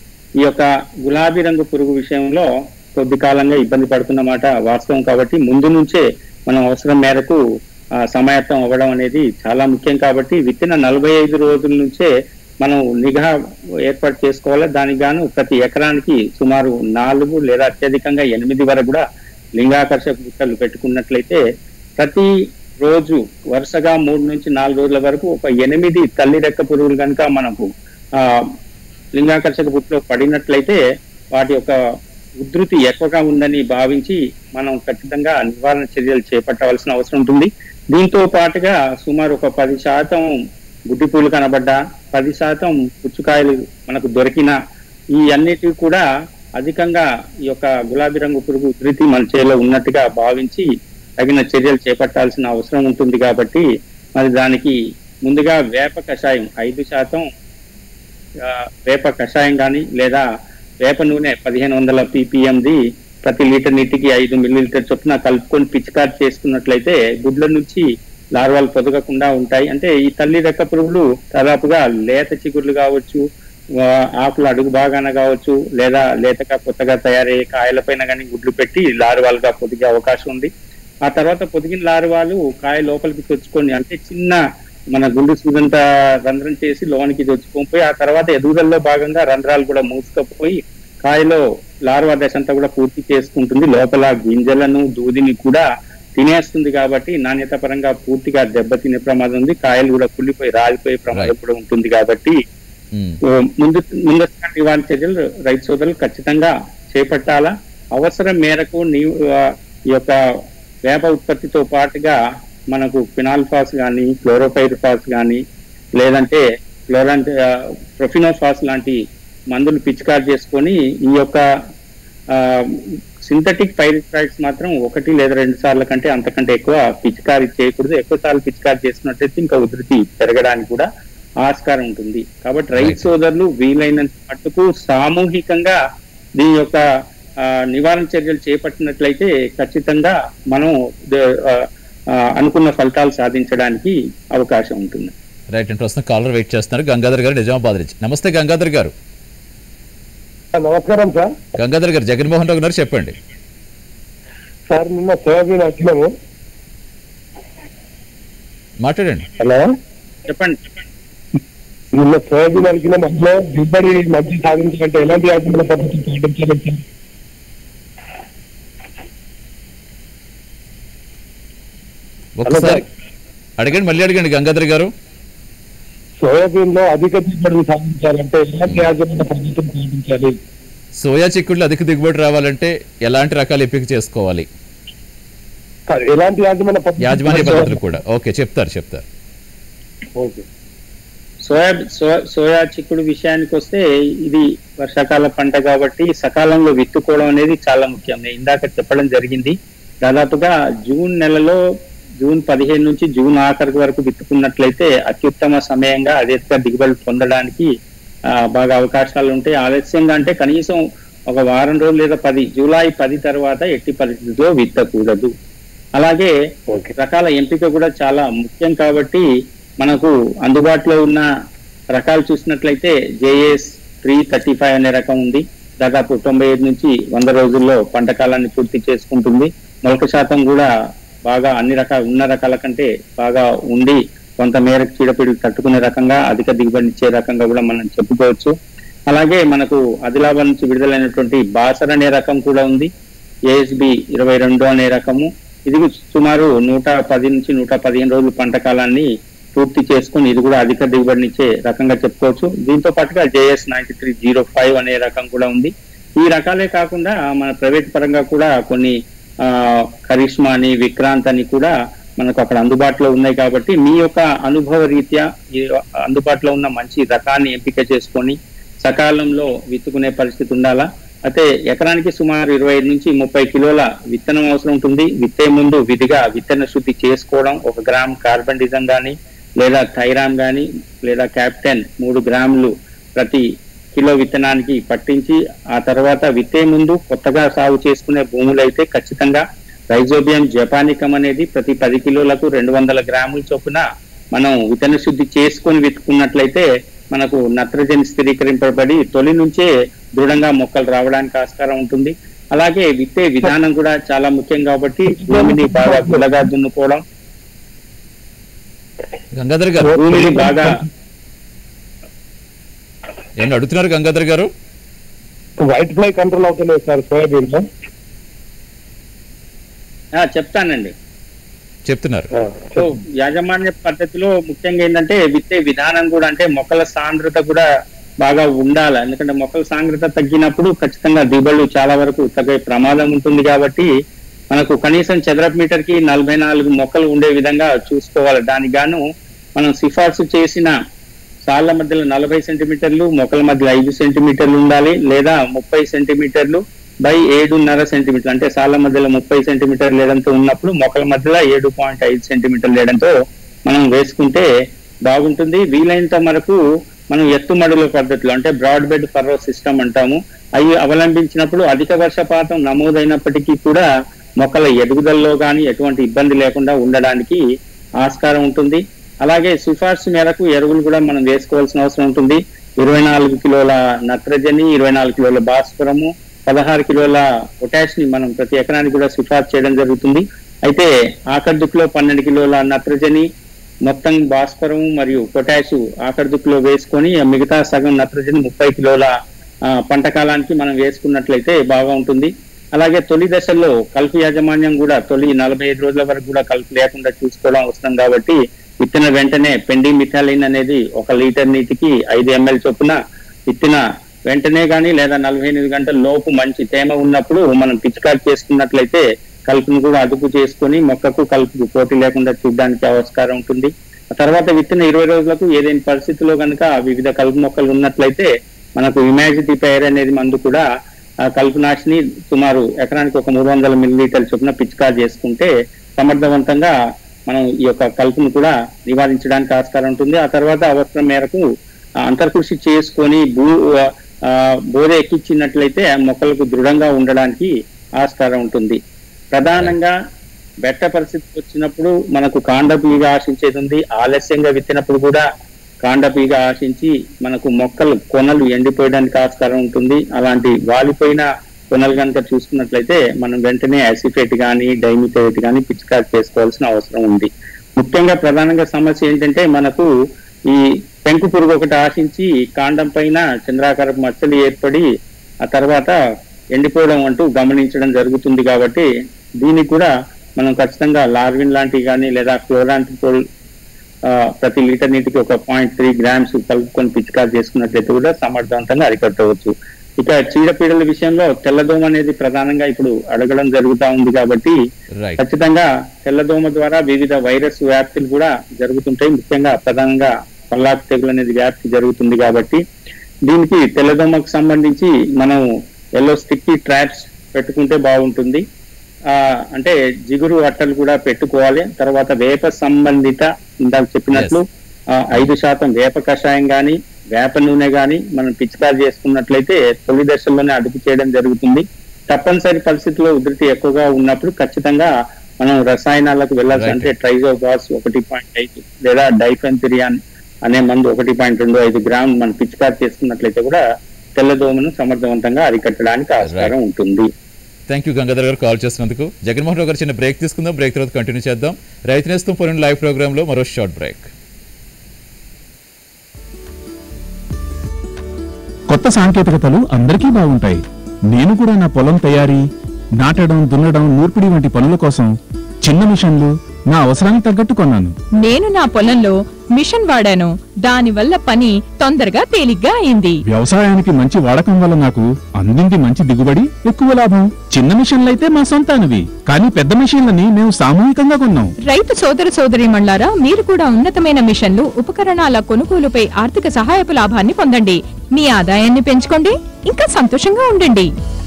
[SPEAKER 4] ఈ యొక్క గులాబీ రంగు పురుగు విషయంలో కొద్ది కాలంగా ఇబ్బంది పడుతున్నమాట వాస్తవం కాబట్టి ముందు నుంచే మనం అవసరం మేరకు ఆ, సమాయత్తం అవ్వడం అనేది చాలా ముఖ్యం కాబట్టి విత్తిన నలభై ఐదు రోజుల నుంచే మనం నిఘా ఏర్పాటు చేసుకోవాలి దానికి గాను ప్రతి ఎకరానికి సుమారు నాలుగు లేదా అత్యధికంగా ఎనిమిది వరకు కూడా లింగాకర్షక బుట్టలు పెట్టుకున్నట్లయితే ప్రతి రోజు వరుసగా మూడు నుంచి నాలుగు రోజుల వరకు ఒక ఎనిమిది తల్లి రెక్క పురుగులు కనుక మనకు ఆ లింగాకర్షక బుట్టలో పడినట్లయితే వాటి యొక్క ఉధృతి ఎక్కువగా ఉందని భావించి మనం ఖచ్చితంగా నివారణ చర్యలు చేపట్టవలసిన అవసరం ఉంటుంది దీంతో పాటుగా సుమారు ఒక పది శాతం గుడ్డి పూలు కనబడ్డా పది శాతం పుచ్చుకాయలు మనకు దొరికిన ఈ అన్నిటివి కూడా అధికంగా ఈ యొక్క గులాబీ రంగు పురుగు ఉధృతి మన చేలో ఉన్నట్టుగా భావించి తగిన చర్యలు చేపట్టాల్సిన అవసరం ఉంటుంది కాబట్టి మరి దానికి ముందుగా వేప కషాయం ఐదు శాతం ఆ, వేప కషాయం కానీ లేదా వేప నూనె పదిహేను వందల ppmది ప్రతి లీటర్ నీటికి ఐదు మిల్లీలీటర్ చొప్పున కలుపుకొని పిచికారి చేసుకున్నట్లయితే గుడ్ల నుంచి లార్వాలు పొదగకుండా ఉంటాయి అంటే ఈ తల్లి రెక్క పురుగులు దాదాపుగా లేత చిగుర్లు కావచ్చు ఆ, ఆకులు అడుగు భాగాన కావచ్చు లేదా లేతగా కొత్తగా తయారయ్యే కాయలపైన కానీ గుడ్లు పెట్టి లార్వాలుగా పొదిగే అవకాశం ఉంది ఆ తర్వాత పొదిగిన లార్వాలు కాయ లోపలికి తెచ్చుకొని అంటే చిన్న మన గుండు సూదంత రంధ్రం చేసి లోనికి తెచ్చుకొని ఆ తర్వాత ఎదుగుదలలో భాగంగా రంధ్రాలు కూడా మూసుకపోయి కాయలో లార్వా దశ అంతా కూడా పూర్తి చేసుకుంటుంది లోపల గింజలను దూదిని కూడా తినేస్తుంది కాబట్టి నాణ్యత పరంగా పూర్తిగా దెబ్బతినే ప్రమాదం ఉంది కాయలు కూడా కుళ్ళిపోయి రాలిపోయే ప్రమాదం కూడా ఉంటుంది కాబట్టి
[SPEAKER 3] ఉమ్.
[SPEAKER 4] ఓ, ముందు ముందస్తు నివారణ చర్యలు రైతు సోదరులు ఖచ్చితంగా చేపట్టాలా అవసరం మేరకు నీ ఆ, ఈ యొక్క వేప ఉత్పత్తితో పాటుగా మనకు ఫినాల్ఫాస్ కానీ క్లోరోపైరిఫాస్ కానీ లేదంటే క్లోరాన్ ప్రొఫినోఫాస్ లాంటి మందులు పిచికారి చేసుకొని ఈ యొక్క సింథటిక్ పైరిఫైడ్స్ మాత్రం ఒకటి లేదా రెండు సార్ల కంటే అంతకంటే ఎక్కువ పిచికారి చేయకూడదు ఎక్కువ సార్లు పిచికారి చేసినట్లయితే ఇంకా ఉధృతి పెరగడానికి కూడా ఆస్కారం ఉంటుంది కాబట్టి రైతు సోదరులు వీలైనంత మట్టుకు సామూహికంగా దీని యొక్క ఆ, నివారణ చర్యలు చేపట్టినట్లయితే ఖచ్చితంగా మనం ద- ఆ, ఆ, అనుకున్న ఫలితాలు సాధించడానికి అవకాశం ఉంటుంది
[SPEAKER 3] రైట్ అంటే వస్తున్న కాలర్ వెయిట్ చేస్తున్నారు గంగాధర్ గారు నిజామాబాద్ నుంచి నమస్తే గంగాధర్ గారు
[SPEAKER 11] నమస్కారం సార్
[SPEAKER 3] గంగాధర్ గారు జగన్మోహన్ రావు గారు చెప్పండి
[SPEAKER 11] సార్ నిన్న సోయాబీన్ వచ్చినాము
[SPEAKER 3] మాట్లాడండి
[SPEAKER 11] హలో
[SPEAKER 4] చెప్పండి
[SPEAKER 11] నిన్న సోయాబీన్ అడిగినాం అందులో దిగుబడి మంచి సాధించాలంటే ఎలాంటి యాజమాన్య పద్ధతి పాటించాలి సార్
[SPEAKER 3] ఒక్కసారి అడగండి మళ్ళీ అడగండి గంగాధర్ గారు
[SPEAKER 11] సోయాబీన్ లో అధిక దిగుబడి సాధించాలంటే ఎలాంటి యాజమాన్య పద్ధతిని పాటించాలి
[SPEAKER 3] సోయా చిక్కుళ్ళు అధిక దిగుబడి రావాలంటే ఎలాంటి రకాలు ఎంపిక చేసుకోవాలి
[SPEAKER 11] సార్, ఎలాంటి యాజమాన్య పద్ధతి
[SPEAKER 3] యాజమాన్య పద్ధతులు కూడా ఓకే చెప్తారు చెప్తారు
[SPEAKER 11] ఓకే
[SPEAKER 4] సోయా సో- సోయా చిక్కుడు విషయానికి వస్తే ఇది వర్షాకాల పంట కాబట్టి సకాలంలో విత్తుకోవడం అనేది చాలా ముఖ్యం నేను ఇందాక చెప్పడం జరిగింది దాదాపుగా జూన్ నెలలో జూన్ పదిహేను నుంచి జూన్ ఆఖరి వరకు విత్తుకున్నట్లయితే అత్యుత్తమ సమయంగా అధిక దిగుబడి పొందడానికి ఆ, బాగా అవకాశాలు ఉంటాయి ఆలస్యంగా అంటే కనీసం ఒక వారం రోజులు లేదా పది జూలై పది తర్వాత ఎట్టి పరిస్థితుల్లో విత్తకూడదు అలాగే రకాల ఎంపిక కూడా చాలా ముఖ్యం కాబట్టి మనకు అందుబాటులో ఉన్న రకాలు చూసినట్లయితే జేఎస్ త్రీ థర్టీ ఫైవ్ అనే రకం ఉంది దాదాపు తొంభై ఐదు నుంచి వంద రోజుల్లో పంట కాలాన్ని పూర్తి చేసుకుంటుంది మొలక శాతం కూడా బాగా అన్ని రకాల ఉన్న రకాల కంటే బాగా ఉండి కొంత మేరకు చీడపీడలు తట్టుకునే రకంగా అధిక దిగుబడి ఇచ్చే రకంగా కూడా మనం చెప్పుకోవచ్చు అలాగే మనకు ఆదిలాబాద్ నుంచి విడుదలైనటువంటి బాసర్ అనే రకం కూడా ఉంది ఏఎస్బి ఇరవై రెండు అనే రకము ఇది సుమారు నూట పది నుంచి నూట పదిహేను రోజులు పంట కాలాన్ని పూర్తి చేసుకుని ఇది కూడా అధిక దిగుబడినిచ్చే రకంగా చెప్పుకోవచ్చు దీంతో పాటుగా JS ninety three zero five అనే రకం కూడా ఉంది ఈ రకాలే కాకుండా మన ప్రైవేట్ పరంగా కూడా కొన్ని ఆ, కరిష్మా అని విక్రాంత్ అని కూడా మనకు అక్కడ అందుబాటులో ఉన్నాయి కాబట్టి మీ యొక్క అనుభవ రీత్యా ఈ అందుబాటులో ఉన్న మంచి రకాన్ని ఎంపిక చేసుకొని సకాలంలో విత్తుకునే పరిస్థితి ఉండాలా అయితే ఎకరానికి సుమారు ఇరవై ఐదు నుంచి ముప్పై కిలోల విత్తనం అవసరం ఉంటుంది విత్తే ముందు విధిగా విత్తన శుద్ధి చేసుకోవడం ఒక గ్రామ్ కార్బన్ డిజం కానీ లేదా థైరామ్ కానీ లేదా క్యాప్టెన్ మూడు గ్రాములు ప్రతి కిలో విత్తనానికి పట్టించి ఆ తర్వాత విత్తే ముందు కొత్తగా సాగు చేసుకునే భూములు అయితే ఖచ్చితంగా రైజోబియం జపానికం అనేది ప్రతి పది కిలోలకు రెండు వందల గ్రాముల చొప్పున మనం విత్తన శుద్ధి చేసుకొని విత్తుకున్నట్లయితే మనకు నత్రజని స్థిరీకరింపబడి తొలి నుంచే దృఢంగా మొక్కలు రావడానికి ఆస్కారం ఉంటుంది అలాగే విత్తే విధానం కూడా చాలా ముఖ్యం కాబట్టి భూమిని బాగా గుల్లగా దున్నుకోవడం
[SPEAKER 3] గంగాధర్ గారు
[SPEAKER 4] భూమిని బాగా
[SPEAKER 3] ఏమన్నా అడుగుతున్నారు Gangadhar garu
[SPEAKER 11] white fly control అవుతలేదు సార్ సోయాబీన్ లో
[SPEAKER 4] ఆ, చెప్తానండి
[SPEAKER 3] చెప్తున్నారు
[SPEAKER 4] సో యాజమాన్య పద్ధతిలో ముఖ్యంగా ఏంటంటే విత్తే విధానం కూడా అంటే మొక్కల సాంద్రత కూడా బాగా ఉండాలి ఎందుకంటే మొక్కల సాంద్రత తగ్గినప్పుడు ఖచ్చితంగా దిగుబడులు చాలా వరకు తగ్గే ప్రమాదం ఉంటుంది కాబట్టి మనకు కనీసం చదరపు మీటర్ కి నలభై నాలుగు మొక్కలు ఉండే విధంగా చూసుకోవాలి దానికి గాను మనం సిఫార్సు చేసిన సాళ్ల మధ్యలో నలభై సెంటీమీటర్లు మొక్కల మధ్యలో ఐదు సెంటీమీటర్లు ఉండాలి లేదా ముప్పై సెంటీమీటర్లు బై ఏడున్నర సెంటీమీటర్లు అంటే సాళ్ల మధ్యలో ముప్పై సెంటీమీటర్లు లేడంతో ఉన్నప్పుడు మొక్కల మధ్యలో ఏడు పాయింట్ ఐదు సెంటీమీటర్లు లేడంతో మనం వేసుకుంటే బాగుంటుంది వీలైనంత వరకు మనం ఎత్తుమడుల పద్ధతిలో అంటే బ్రాడ్ బెడ్ ఫర్రో సిస్టమ్ అంటాము అవి అవలంబించినప్పుడు అధిక వర్షపాతం నమోదైనప్పటికీ కూడా మొక్కల ఎదుగుదలలో కానీ ఎటువంటి ఇబ్బంది లేకుండా ఉండడానికి ఆస్కారం ఉంటుంది అలాగే సిఫార్సు మేరకు ఎరువులు కూడా మనం వేసుకోవాల్సిన అవసరం ఉంటుంది ఇరవై నాలుగు కిలోల నత్రజని ఇరవై నాలుగు కిలోల భాస్వరము పదహారు కిలోల పొటాష్ ని మనం ప్రతి ఎకరానికి కూడా సిఫార్సు చేయడం జరుగుతుంది అయితే ఆఖరి దుక్కులో పన్నెండు కిలోల నత్రజని మొత్తం భాస్వరం మరియు పొటాష్ ఆఖరి దుక్కులో వేసుకొని ఆ మిగతా సగం నత్రజని ముప్పై కిలోల ఆ, పంట కాలానికి మనం వేసుకున్నట్లయితే బాగా ఉంటుంది అలాగే తొలి దశల్లో కలుపు యాజమాన్యం కూడా తొలి నలభై ఐదు రోజుల వరకు కూడా కలుపు లేకుండా చూసుకోవడం అవసరం కాబట్టి విత్తిన వెంటనే పెండి మిథాలిన్ అనేది ఒక లీటర్ నీటికి ఐదు ఎంఎల్ చొప్పున విత్తిన వెంటనే కానీ లేదా నలభై ఎనిమిది గంటల లోపు మంచి తేమ ఉన్నప్పుడు మనం పిచికారి చేసుకున్నట్లయితే కలుపును కూడా అదుపు చేసుకొని మొక్కకు కలుపుకు పోటీ లేకుండా చూడడానికి ఆస్కారం ఉంటుంది ఆ తర్వాత విత్తిన ఇరవై రోజులకు ఏదైనా పరిస్థితిలో కనుక వివిధ కలుపు మొక్కలు ఉన్నట్లయితే మనకు ఇమాజిటీ పైర్ అనేది మందు కూడా ఆ కలుపు నాశిని సుమారు ఎకరానికి ఒక మూడు వందల మిల్లీలీటర్ల చొప్పున పిచికారి చేసుకుంటే సమర్థవంతంగా మనం ఈ యొక్క కలుపును కూడా నివారించడానికి ఆస్కారం ఉంటుంది ఆ తర్వాత అవసరం మేరకు ఆ అంతర్కృషి చేసుకొని భూ ఆ, బోధ ఎక్కించినట్లయితే ఆ మొక్కలకు దృఢంగా ఉండడానికి ఆస్కారం ఉంటుంది ప్రధానంగా బెట్ట పరిస్థితి వచ్చినప్పుడు మనకు కాండపీగా ఆశించేది ఉంది ఆలస్యంగా విత్తినప్పుడు కూడా కాండపీగా ఆశించి మనకు మొక్కలు కొనలు ఎండిపోయడానికి ఆస్కారం ఉంటుంది అలాంటి వాలిపోయిన కొనలు కనుక చూసుకున్నట్లయితే మనం వెంటనే యాసిఫేట్ కానీ డైమిథేట్ కానీ పిచికారి చేసుకోవాల్సిన అవసరం ఉంది ముఖ్యంగా ప్రధానంగా సమస్య ఏంటంటే మనకు ఈ పెంకు పురుగు ఒకటి ఆశించి కాండం పైన చంద్రాకారపు మచ్చలు ఏర్పడి ఆ తర్వాత ఎండిపోవడం అంటూ గమనించడం జరుగుతుంది కాబట్టి దీనికి కూడా మనం ఖచ్చితంగా లార్విన్ లాంటివి కానీ లేదా క్లోరాంటికోల్ ఆ, ప్రతి లీటర్ నీటికి ఒక పాయింట్ త్రీ గ్రామ్స్ కలుపుకొని పిచికారి చేసుకున్నట్లయితే కూడా సమర్థవంతంగా అరికట్టవచ్చు ఇక చీడపీడల విషయంలో తెల్లదోమ అనేది ప్రధానంగా ఇప్పుడు అడగడం జరుగుతా ఉంది కాబట్టి
[SPEAKER 3] రైట్
[SPEAKER 4] ఖచ్చితంగా తెల్లదోమ ద్వారా వివిధ వైరస్ వ్యాప్తులు కూడా జరుగుతుంటాయి ముఖ్యంగా ప్రధానంగా పల్లాకు తెగులు అనేది వ్యాప్తి జరుగుతుంది కాబట్టి దీనికి తెల్లదోమకు సంబంధించి మనం ఎల్లో స్టిక్కీ ట్రాప్స్ పెట్టుకుంటే బాగుంటుంది ఆ అంటే జిగురు అట్టలు కూడా పెట్టుకోవాలి తర్వాత వేప సంబంధిత ఇందాక చెప్పినట్లు ఆ, ఐదు శాతం వేప కషాయం గాని వేప నూనె గాని మనం పిచికారి చేసుకున్నట్లయితే తొలి దశల్లోనే అదుపు చేయడం jరుగుతుంది తప్పనిసరి పరిస్థితుల్లో ఉధృతి ఎక్కువగా ఉన్నప్పుడు ఖచ్చితంగా మనం రసాయనాలకు వెళ్ళాల్సి
[SPEAKER 3] Right.
[SPEAKER 4] అంటే ట్రైజోబాస్ ఒకటి పాయింట్ ఐదు లేదా డైఫెన్థిరియాన్ అనే మందు ఒకటి పాయింట్ రెండు ఐదు గ్రామ్ మనం పిచికారి చేసుకున్నట్లయితే కూడా తెల్లదోమను సమర్థవంతంగా అరికట్టడానికి ఆస్కారం ఉంటుంది
[SPEAKER 3] థ్యాంక్ యూ గంగాధర్ గారు కాల్ చేసినందుకు జగన్మోహన్ రావు గారు చిన్న బ్రేక్ తీసుకుందాం బ్రేక్ తర్వాత కంటిన్యూ చేద్దాం రైతు నేస్తం ఫోన్ లైవ్ ప్రోగ్రాంలో మరో షార్ట్ బ్రేక్
[SPEAKER 12] కొత్త సాంకేతికతలు అందరికీ బాగుంటాయి నేను కూడా నా పొలం తయారీ నాటడం దున్నడం నూర్పిడి వంటి పనుల కోసం చిన్న మిషన్లు నా అవసరానికి తగ్గట్టు కొన్నాను
[SPEAKER 13] నేను నా పొలంలో మిషన్ వాడాను దానివల్ల పని తొందరగా తేలిగ్గా అయింది
[SPEAKER 12] వ్యవసాయానికి మంచి వాడకం వల్ల నాకు అందింది మంచి దిగుబడి ఎక్కువ లాభం చిన్న మిషన్లయితే మా సొంతానివి కానీ పెద్ద మిషన్లని మేము సామూహికంగా కొన్నాం
[SPEAKER 13] రైతు సోదర సోదరీమణ్లారా మీరు కూడా ఉన్నతమైన మిషన్లు ఉపకరణాల కొనుగోలుపై ఆర్థిక సహాయపు లాభాన్ని పొందండి మీ ఆదాయాన్ని పెంచుకోండి ఇంకా సంతోషంగా ఉండండి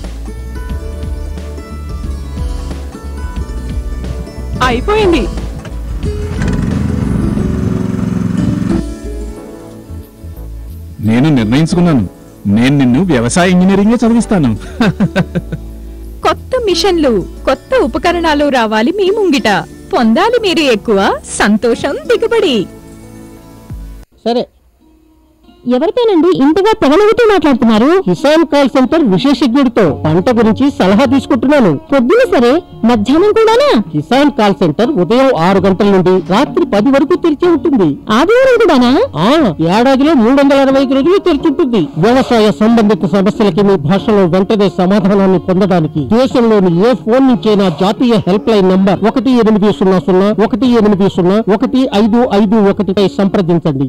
[SPEAKER 13] అయిపోయింది
[SPEAKER 12] నేను నిర్ణయించుకున్నాను నేను నిన్ను వ్యవసాయ ఇంజనీరింగే చదివిస్తాను
[SPEAKER 13] కొత్త మిషన్లు కొత్త ఉపకరణాలు రావాలి మీ ముంగిట పొందాలి మీరు ఎక్కువ సంతోషం దిగుబడి
[SPEAKER 14] సరే ఎవరితోనండి ఇంతగా తెగనవుతూ మాట్లాడుతున్నారు కిసాన్ కాల్ సెంటర్ విశేషజ్ఞుడితో పంట గురించి సలహా తీసుకుంటున్నాను పొద్దున సరే మధ్యాహ్నం కూడానా కిసాన్ కాల్ సెంటర్ ఉదయం ఆరు గంటల నుండి రాత్రి పది వరకు తెరిచి ఉంటుంది ఆదివారం కూడానా ఆ ఏడాదిలో మూడు వందల అరవై ఐదు రోజులు తెరిచి ఉంటుంది వ్యవసాయ సంబంధిత సమస్యలకి మీ భాషలో వెంటనే సమాధానాన్ని పొందడానికి దేశంలోని ఏ ఫోన్ నుంచైనా జాతీయ హెల్ప్ లైన్ నంబర్ ఒకటి ఎనిమిది సున్నా సున్నా ఒకటి ఎనిమిది సున్నా ఒకటి ఐదు ఐదు ఒకటిపై సంప్రదించండి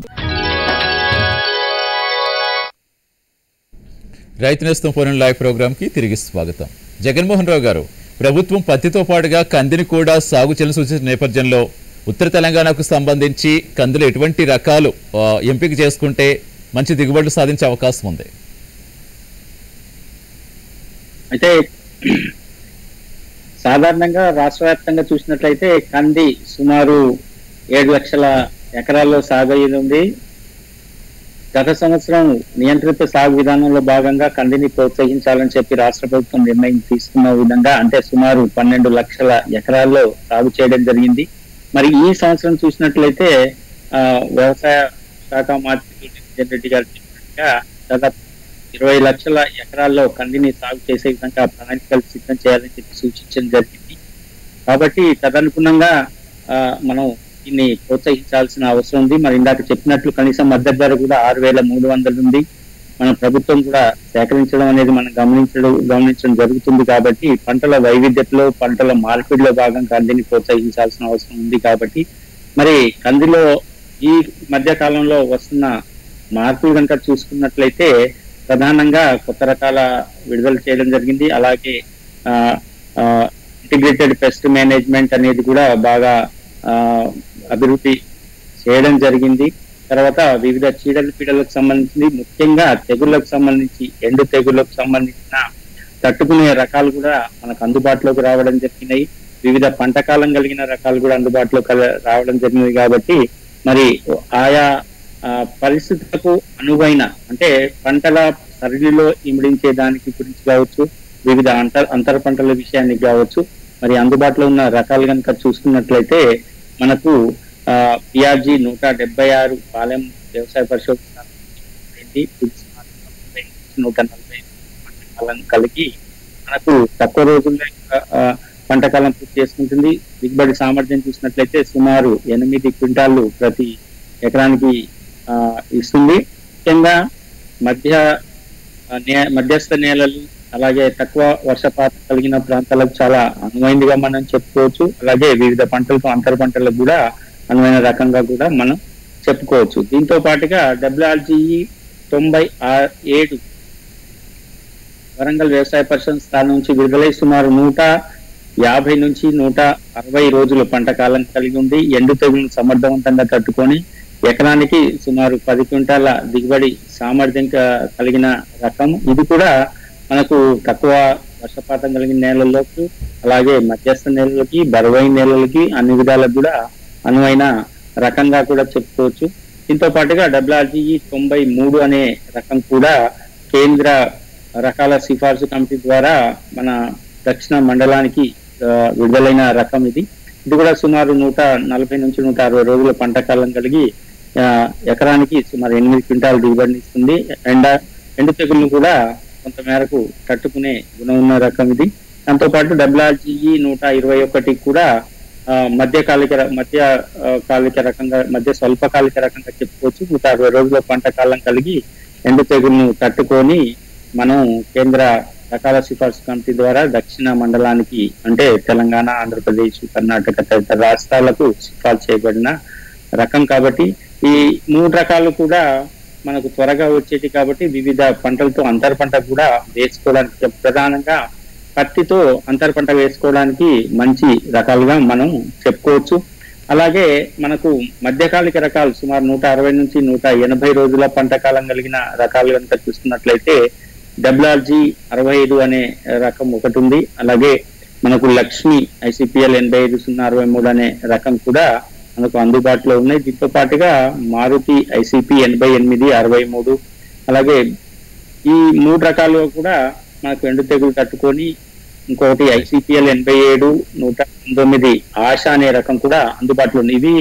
[SPEAKER 3] రైతు నేస్తం ఫోన్ లైవ్ ప్రోగ్రాంకి తిరిగి స్వాగతం జగన్మోహన్ రావు గారు ప్రభుత్వం పత్తితో పాటుగా కందిని కూడా సాగు చేయాలని సూచించిన నేపథ్యంలో ఉత్తర తెలంగాణకు సంబంధించి కందులు ఎటువంటి రకాలు ఆ, ఎంపిక చేసుకుంటే మంచి దిగుబడులు సాధించే అవకాశం ఉంది
[SPEAKER 4] అయితే సాధారణంగా రాష్ట్ర వ్యాప్తంగా చూసినట్లయితే కంది సుమారు ఏడు లక్షల ఎకరాల్లో సాగు అయ్యేది ఉంది గత సంవత్సరం నియంత్రిత సాగు విధానంలో భాగంగా కందిని ప్రోత్సహించాలని చెప్పి రాష్ట్ర ప్రభుత్వం నిర్ణయం తీసుకున్న విధంగా అంటే సుమారు పన్నెండు లక్షల ఎకరాల్లో సాగు చేయడం జరిగింది మరి ఈ సంవత్సరం చూసినట్లయితే ఆ, వ్యవసాయ శాఖ మంత్రి నితిన్ రెడ్డి గారు చెప్పినట్టుగా దాదాపు ఇరవై లక్షల ఎకరాల్లో కందిని సాగు చేసే విధంగా ప్రణాళికలు సిద్ధం చేయాలని చెప్పి సూచించడం జరిగింది కాబట్టి తదనుగుణంగా ఆ, మనం దీన్ని ప్రోత్సహించాల్సిన అవసరం ఉంది మరి ఇందాక చెప్పినట్లు కనీసం మద్దతు ధర కూడా ఆరు వేల మూడు వందలు ఉంది మన ప్రభుత్వం కూడా సేకరించడం అనేది మనం గమనించడం గమనించడం జరుగుతుంది కాబట్టి పంటల వైవిధ్యతలో పంటల మార్పిడిలో భాగంగా కందిని ప్రోత్సహించాల్సిన అవసరం ఉంది కాబట్టి మరి కందిలో ఈ మధ్య కాలంలో వస్తున్న మార్పులు కనుక చూసుకున్నట్లయితే ప్రధానంగా కొత్త రకాల విడుదల చేయడం జరిగింది అలాగే ఇంటిగ్రేటెడ్ పెస్ట్ మేనేజ్మెంట్ అనేది కూడా బాగా ఆ, అభివృద్ధి చేయడం జరిగింది తర్వాత వివిధ చీడల పీడలకు సంబంధించి ముఖ్యంగా తెగుళ్లకు సంబంధించి ఎండు తెగుళ్లకు సంబంధించిన తట్టుకునే రకాలు కూడా మనకు అందుబాటులోకి రావడం జరిగినాయి వివిధ పంట కాలం కలిగిన రకాలు కూడా అందుబాటులోకి కల- రావడం జరిగింది కాబట్టి మరి ఆయా ఆ, పరిస్థితులకు అనువైన అంటే పంటల సరళిలో ఇమిడించే దానికి గురించి కావచ్చు వివిధ అంతర్ అంతర పంటల విషయానికి కావచ్చు మరి అందుబాటులో ఉన్న రకాలు కనుక చూసుకున్నట్లయితే మనకు పిఆర్జీ నూట డెబ్బై ఆరు పాలెం వ్యవసాయ పరిశోధన ఏంటి, పులుసు నూట నలభై పంట కాలం కలిగి మనకు తక్కువ రోజుల్లో ఆ, పంట కాలం పూర్తి చేసుకుంటుంది దిగుబడి సామర్థ్యం చూసినట్లయితే సుమారు ఎనిమిది క్వింటాళ్ళు ప్రతి ఎకరానికి ఆ, ఇస్తుంది ముఖ్యంగా మధ్య ఆ, నే- మధ్యస్థ నేలలు అలాగే తక్కువ వర్షపాతం కలిగిన ప్రాంతాలకు చాలా అనువైనదిగా మనం చెప్పుకోవచ్చు అలాగే వివిధ పంటలతో అంతర పంటలకు కూడా అనువైన రకంగా కూడా మనం చెప్పుకోవచ్చు దీంతో పాటుగా డబ్ల్యూఆర్జీఈ తొంభై ఆ- ఏడు వరంగల్ వ్యవసాయ పరిశ్రమ స్థానం నుంచి విడుదలై సుమారు నూట యాభై నుంచి నూట అరవై రోజుల పంట కాలం కలిగి ఉండి ఎండు తెగులను సమర్థవంతంగా తట్టుకొని ఎకరానికి సుమారు పది క్వింటాల దిగుబడి సామర్థ్యం క- కలిగిన రకం ఇది కూడా మనకు తక్కువ వర్షపాతం కలిగిన నేలల్లోకి అలాగే మధ్యస్థ నేలలకి బరువైన నేలలకి అన్ని విధాలకు కూడా అనువైన రకంగా కూడా చెప్పుకోవచ్చు దీంతో పాటుగా డబ్ల్యూఆర్జీఈ తొంభై మూడు అనే రకం కూడా కేంద్ర రకాల సిఫార్సు కమిటీ ద్వారా మన దక్షిణ మండలానికి ఆ, విడుదలైన రకం ఇది ఇది కూడా సుమారు నూట నలభై నుంచి నూట అరవై రోజుల పంట కాలం కలిగి ఆ, ఎకరానికి సుమారు ఎనిమిది క్వింటాల దిగుబడిని ఇస్తుంది ఎండ ఎండు తెగులను కూడా కొంత మేరకు తట్టుకునే గుణం ఉన్న రకం ఇది దాంతో పాటు డబ్ల్యూఆర్జీఈ నూట ఇరవై ఒకటి కూడా ఆ, మధ్యకాలిక ర- మధ్య ఆ, కాలిక రకంగా మధ్య స్వల్పకాలిక రకంగా చెప్పుకోవచ్చు నూట అరవై రోజుల పంట కాలం కలిగి ఎండు తెగులను తట్టుకొని మనం కేంద్ర రకాల సిఫార్సు కమిటీ ద్వారా దక్షిణ మండలానికి అంటే తెలంగాణ ఆంధ్రప్రదేశ్ కర్ణాటక తదితర రాష్ట్రాలకు సిఫార్సు చేయబడిన రకం కాబట్టి ఈ మూడు రకాలు కూడా మనకు త్వరగా వచ్చేటి కాబట్టి వివిధ పంటలతో అంతర పంట కూడా వేసుకోవడానికి ప్రధానంగా పత్తితో అంతర పంట వేసుకోవడానికి మంచి రకాలుగా మనం చెప్పుకోవచ్చు అలాగే మనకు మధ్యకాలిక రకాలు సుమారు నూట అరవై నుంచి నూట ఎనభై రోజుల పంట కాలం కలిగిన రకాలు కనుక చూసుకున్నట్లయితే డబ్ల్యూఆర్జీ అరవై ఐదు అనే రకం ఒకటి ఉంది అలాగే మనకు లక్ష్మి ఐసిపిఎల్ ఎనభై ఐదు సున్నా అరవై మూడు అనే రకం కూడా మనకు అందుబాటులో ఉన్నాయి దీంతో పాటుగా మారుతి ఐసిపి ఎనభై ఎనిమిది అరవై మూడు అలాగే ఈ మూడు రకాలు కూడా మనకు ఎండు తెగులు తట్టుకొని ఇంకొకటి ఐసిపిఎల్ ఎనభై ఏడు నూట పంతొమ్మిది ఆశ అనే రకం కూడా అందుబాటులో ఉంది ఇవి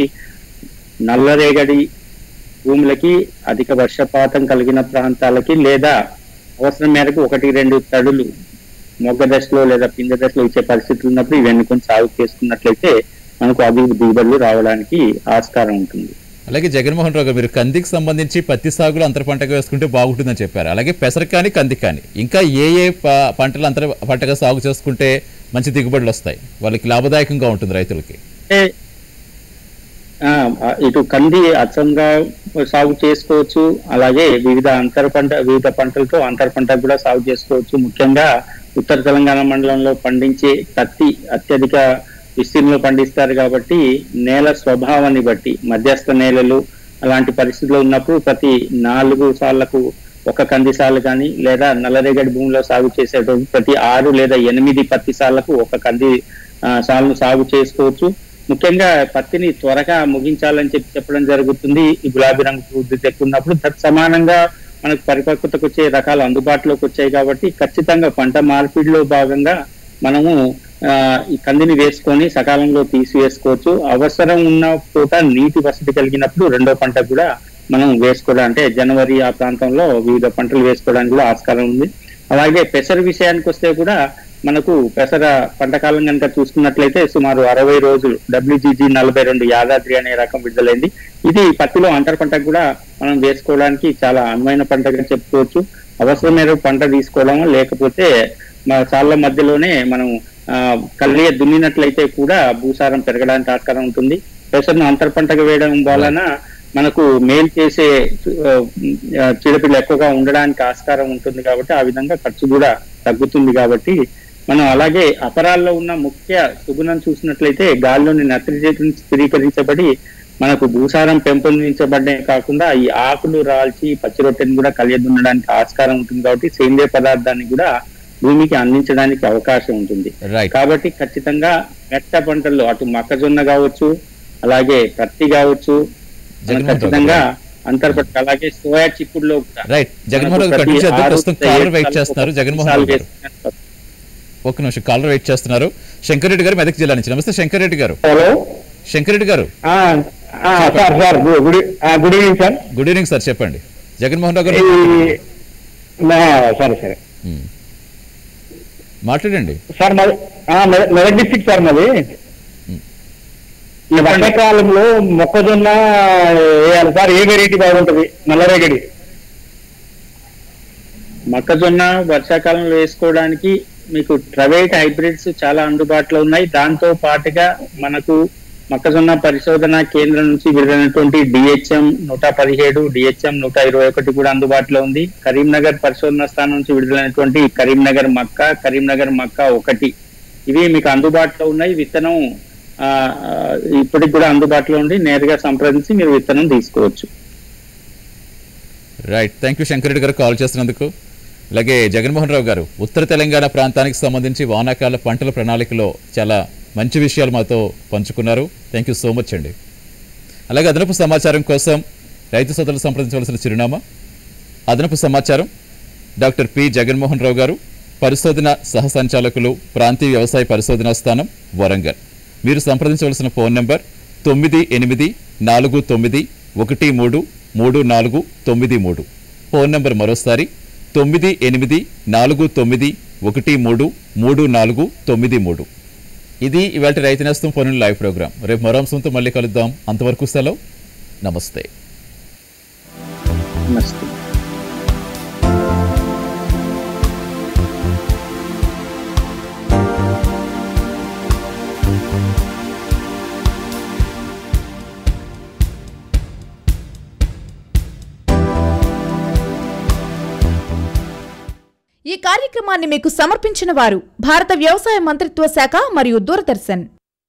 [SPEAKER 4] నల్లరేగడి భూములకి అధిక వర్షపాతం కలిగిన ప్రాంతాలకి లేదా అవసరం మేరకు ఒకటి రెండు తడులు మొగ్గ దశలో లేదా పింద దశలో ఇచ్చే పరిస్థితులు ఉన్నప్పుడు ఇవన్నీ కొంచెం సాగు చేసుకున్నట్లయితే మనకు అభివృద్ధి దిగుబడులు రావడానికి ఆస్కారం ఉంటుంది
[SPEAKER 3] అలాగే జగన్మోహన్ రావు గారు మీరు కందికి సంబంధించి పత్తి సాగులో అంతర పంటగా వేసుకుంటే బాగుంటుందని చెప్పారు అలాగే పెసర కానీ కంది కానీ ఇంకా ఏ ఏ ప- పంటలు అంతర పంటగా సాగు చేసుకుంటే మంచి దిగుబడులు వస్తాయి వాళ్ళకి లాభదాయకంగా ఉంటుంది రైతులకి
[SPEAKER 4] అంటే ఆ, ఇటు కంది అచ్చంగా సాగు చేసుకోవచ్చు అలాగే వివిధ అంతర పంట వివిధ పంటలతో అంతర పంట కూడా సాగు చేసుకోవచ్చు ముఖ్యంగా ఉత్తర తెలంగాణ మండలంలో పండించే పత్తి అత్యధిక విస్తీర్ణంలో పండిస్తారు కాబట్టి నేల స్వభావాన్ని బట్టి మధ్యస్థ నేలలు అలాంటి పరిస్థితుల్లో ఉన్నప్పుడు ప్రతి నాలుగు సార్లకు ఒక కంది సార్లు కానీ లేదా నల్లరేగడి భూమిలో సాగు చేసేటప్పుడు ప్రతి ఆరు లేదా ఎనిమిది పత్తి సార్లకు ఒక కంది ఆ, సార్లు సాగు చేసుకోవచ్చు ముఖ్యంగా పత్తిని త్వరగా ముగించాలని చెప్పి చెప్పడం జరుగుతుంది ఈ గులాబీ రంగు వృద్ధి తెక్కున్నప్పుడు తత్ సమానంగా మనకు పరిపక్వతకు వచ్చే రకాలు అందుబాటులోకి వచ్చాయి కాబట్టి ఖచ్చితంగా పంట మార్పిడిలో భాగంగా మనము ఆ, ఈ కందిని వేసుకొని సకాలంలో తీసివేసుకోవచ్చు అవసరం ఉన్న పూట నీటి వసతి కలిగినప్పుడు రెండో పంట కూడా మనం వేసుకోవడం అంటే జనవరి ఆ ప్రాంతంలో వివిధ పంటలు వేసుకోవడానికి కూడా ఆస్కారం ఉంది అలాగే పెసర విషయానికి వస్తే కూడా మనకు పెసర పంట కాలం కనుక చూసుకున్నట్లయితే సుమారు అరవై రోజులు డబ్ల్యూజీజీ నలభై రెండు యాదాద్రి అనే రకం విడుదలైంది ఇది పత్తిలో అంతర పంటకు కూడా మనం వేసుకోవడానికి చాలా అనువైన పంటగా చెప్పుకోవచ్చు అవసరం మేరకు పంట తీసుకోవడం లేకపోతే మా చాళ్ళ మధ్యలోనే మనం ఆ, కల్లియ దున్నినట్లయితే కూడా భూసారం పెరగడానికి ఆస్కారం ఉంటుంది పెసరను అంతర పంటగా వేయడం వలన మనకు మేలు చేసే ఆ, ఆ, చీడపీడలు ఎక్కువగా ఉండడానికి ఆస్కారం ఉంటుంది కాబట్టి ఆ విధంగా ఖర్చు కూడా తగ్గుతుంది కాబట్టి మనం అలాగే అపరాల్లో ఉన్న ముఖ్య సుగుణం చూసినట్లయితే గాలిలోని నత్రజని స్థిరీకరించబడి మనకు భూసారం పెంపొందించబడే కాకుండా ఈ ఆకులు రాల్చి పచ్చి రొట్టెని కూడా కలియదున్నడానికి ఆస్కారం ఉంటుంది కాబట్టి సేంద్రియ పదార్థాన్ని కూడా భూమికి అందించడానికి అవకాశం ఉంటుంది కాబట్టి ఖచ్చితంగా మెట్ట పంటల్లో అటు మొక్కజొన్న కావచ్చు అలాగే పత్తి కావచ్చు మనం
[SPEAKER 3] జగన్మోహన్ రావు
[SPEAKER 4] ఖచ్చితంగా
[SPEAKER 3] గారు.
[SPEAKER 4] అంతర్పట్టు అలాగే సోయా చిక్కుడులో కూడా
[SPEAKER 3] రైట్ జగన్మోహన్ రావు గారు
[SPEAKER 4] మనకు
[SPEAKER 3] కంటిన్యూ చేద్దాం
[SPEAKER 4] ప్రతి
[SPEAKER 3] ప్రస్తుతం
[SPEAKER 4] ఆరు
[SPEAKER 3] కాలర్ వెయిట్
[SPEAKER 4] ఏడు
[SPEAKER 3] చేస్తున్నారు
[SPEAKER 4] సార్లు
[SPEAKER 3] జగన్మోహన్ రావు గారు
[SPEAKER 4] వేస్తున్నారు.
[SPEAKER 3] ఒక నిమిషం కాలర్ వెయిట్ చేస్తున్నారు శంకర్ రెడ్డి గారు మెదక్ జిల్లా నుంచి నమస్తే శంకర్ రెడ్డి గారు
[SPEAKER 11] hello
[SPEAKER 3] Shankar Reddy garu
[SPEAKER 11] sir sir good good evening sir
[SPEAKER 3] good evening sir చెప్పండి జగన్మోహన్ రావు గారు
[SPEAKER 11] ఈ- నా- సరే సరే
[SPEAKER 3] ఉమ్. మాట్లాడండి
[SPEAKER 11] సార్ మాది ఆ, మెద- మెదక్ డిస్టిక్ సార్ మాది ఈ వర్షాకాలంలో మొక్కజొన్న వేయాలి సార్ ఏ వెరైటీ బాగుంటుంది నల్లరేగడి
[SPEAKER 4] మొక్కజొన్న వర్షాకాలంలో వేసుకోవడానికి మీకు ప్రైవేట్ హైబ్రిడ్స్ చాలా అందుబాటులో ఉన్నాయి దాంతో పాటుగా మనకు మొక్కజొన్న పరిశోధన కేంద్రం నుంచి విడుదలైనటువంటి డిహెచ్ఎం నూట పదిహేడు డిహెచ్ఎం నూట ఇరవై ఒకటి కూడా అందుబాటులో ఉంది కరీంనగర్ పరిశోధన స్థానం నుంచి విడుదలైనటువంటి కరీంనగర్ మక్క కరీంనగర్ మక్క ఒకటి ఇవి మీకు అందుబాటులో ఉన్నాయి విత్తనం ఆ, ఆ, ఇప్పటికి కూడా అందుబాటులో ఉండి నేరుగా సంప్రదించి మీరు విత్తనం తీసుకోవచ్చు
[SPEAKER 3] right thank you Shankar Reddy garu call చేస్తున్నందుకు అలాగే జగన్మోహన్ రావు గారు ఉత్తర తెలంగాణ ప్రాంతానికి సంబంధించి వానాకాల పంటల ప్రణాళికలో చాలా మంచి విషయాలు మాతో పంచుకున్నారు థ్యాంక్ యూ సో మచ్ అండి అలాగే అదనపు సమాచారం కోసం రైతు సోదరులు సంప్రదించవలసిన చిరునామా అదనపు సమాచారం డాక్టర్ పి జగన్మోహన్ రావు గారు పరిశోధన సహ సంచాలకులు ప్రాంతీయ వ్యవసాయ పరిశోధనా స్థానం వరంగల్ మీరు సంప్రదించవలసిన ఫోన్ నెంబర్ తొమ్మిది ఎనిమిది నాలుగు తొమ్మిది ఒకటి మూడు మూడు నాలుగు తొమ్మిది మూడు ఫోన్ నెంబర్ మరోసారి తొమ్మిది ఎనిమిది నాలుగు తొమ్మిది ఒకటి మూడు మూడు నాలుగు తొమ్మిది మూడు ఇది ఇవాళ రైతు నేస్తం ఫోన్ లైవ్ ప్రోగ్రామ్ రేపు మరో అంశంతో మళ్ళీ కలుద్దాం అంతవరకు సెలవు నమస్తే
[SPEAKER 4] నమస్తే
[SPEAKER 1] ఈ కార్యక్రమాన్ని మీకు సమర్పించిన వారు భారత వ్యవసాయ మంత్రిత్వ శాఖ మరియు దూరదర్శన్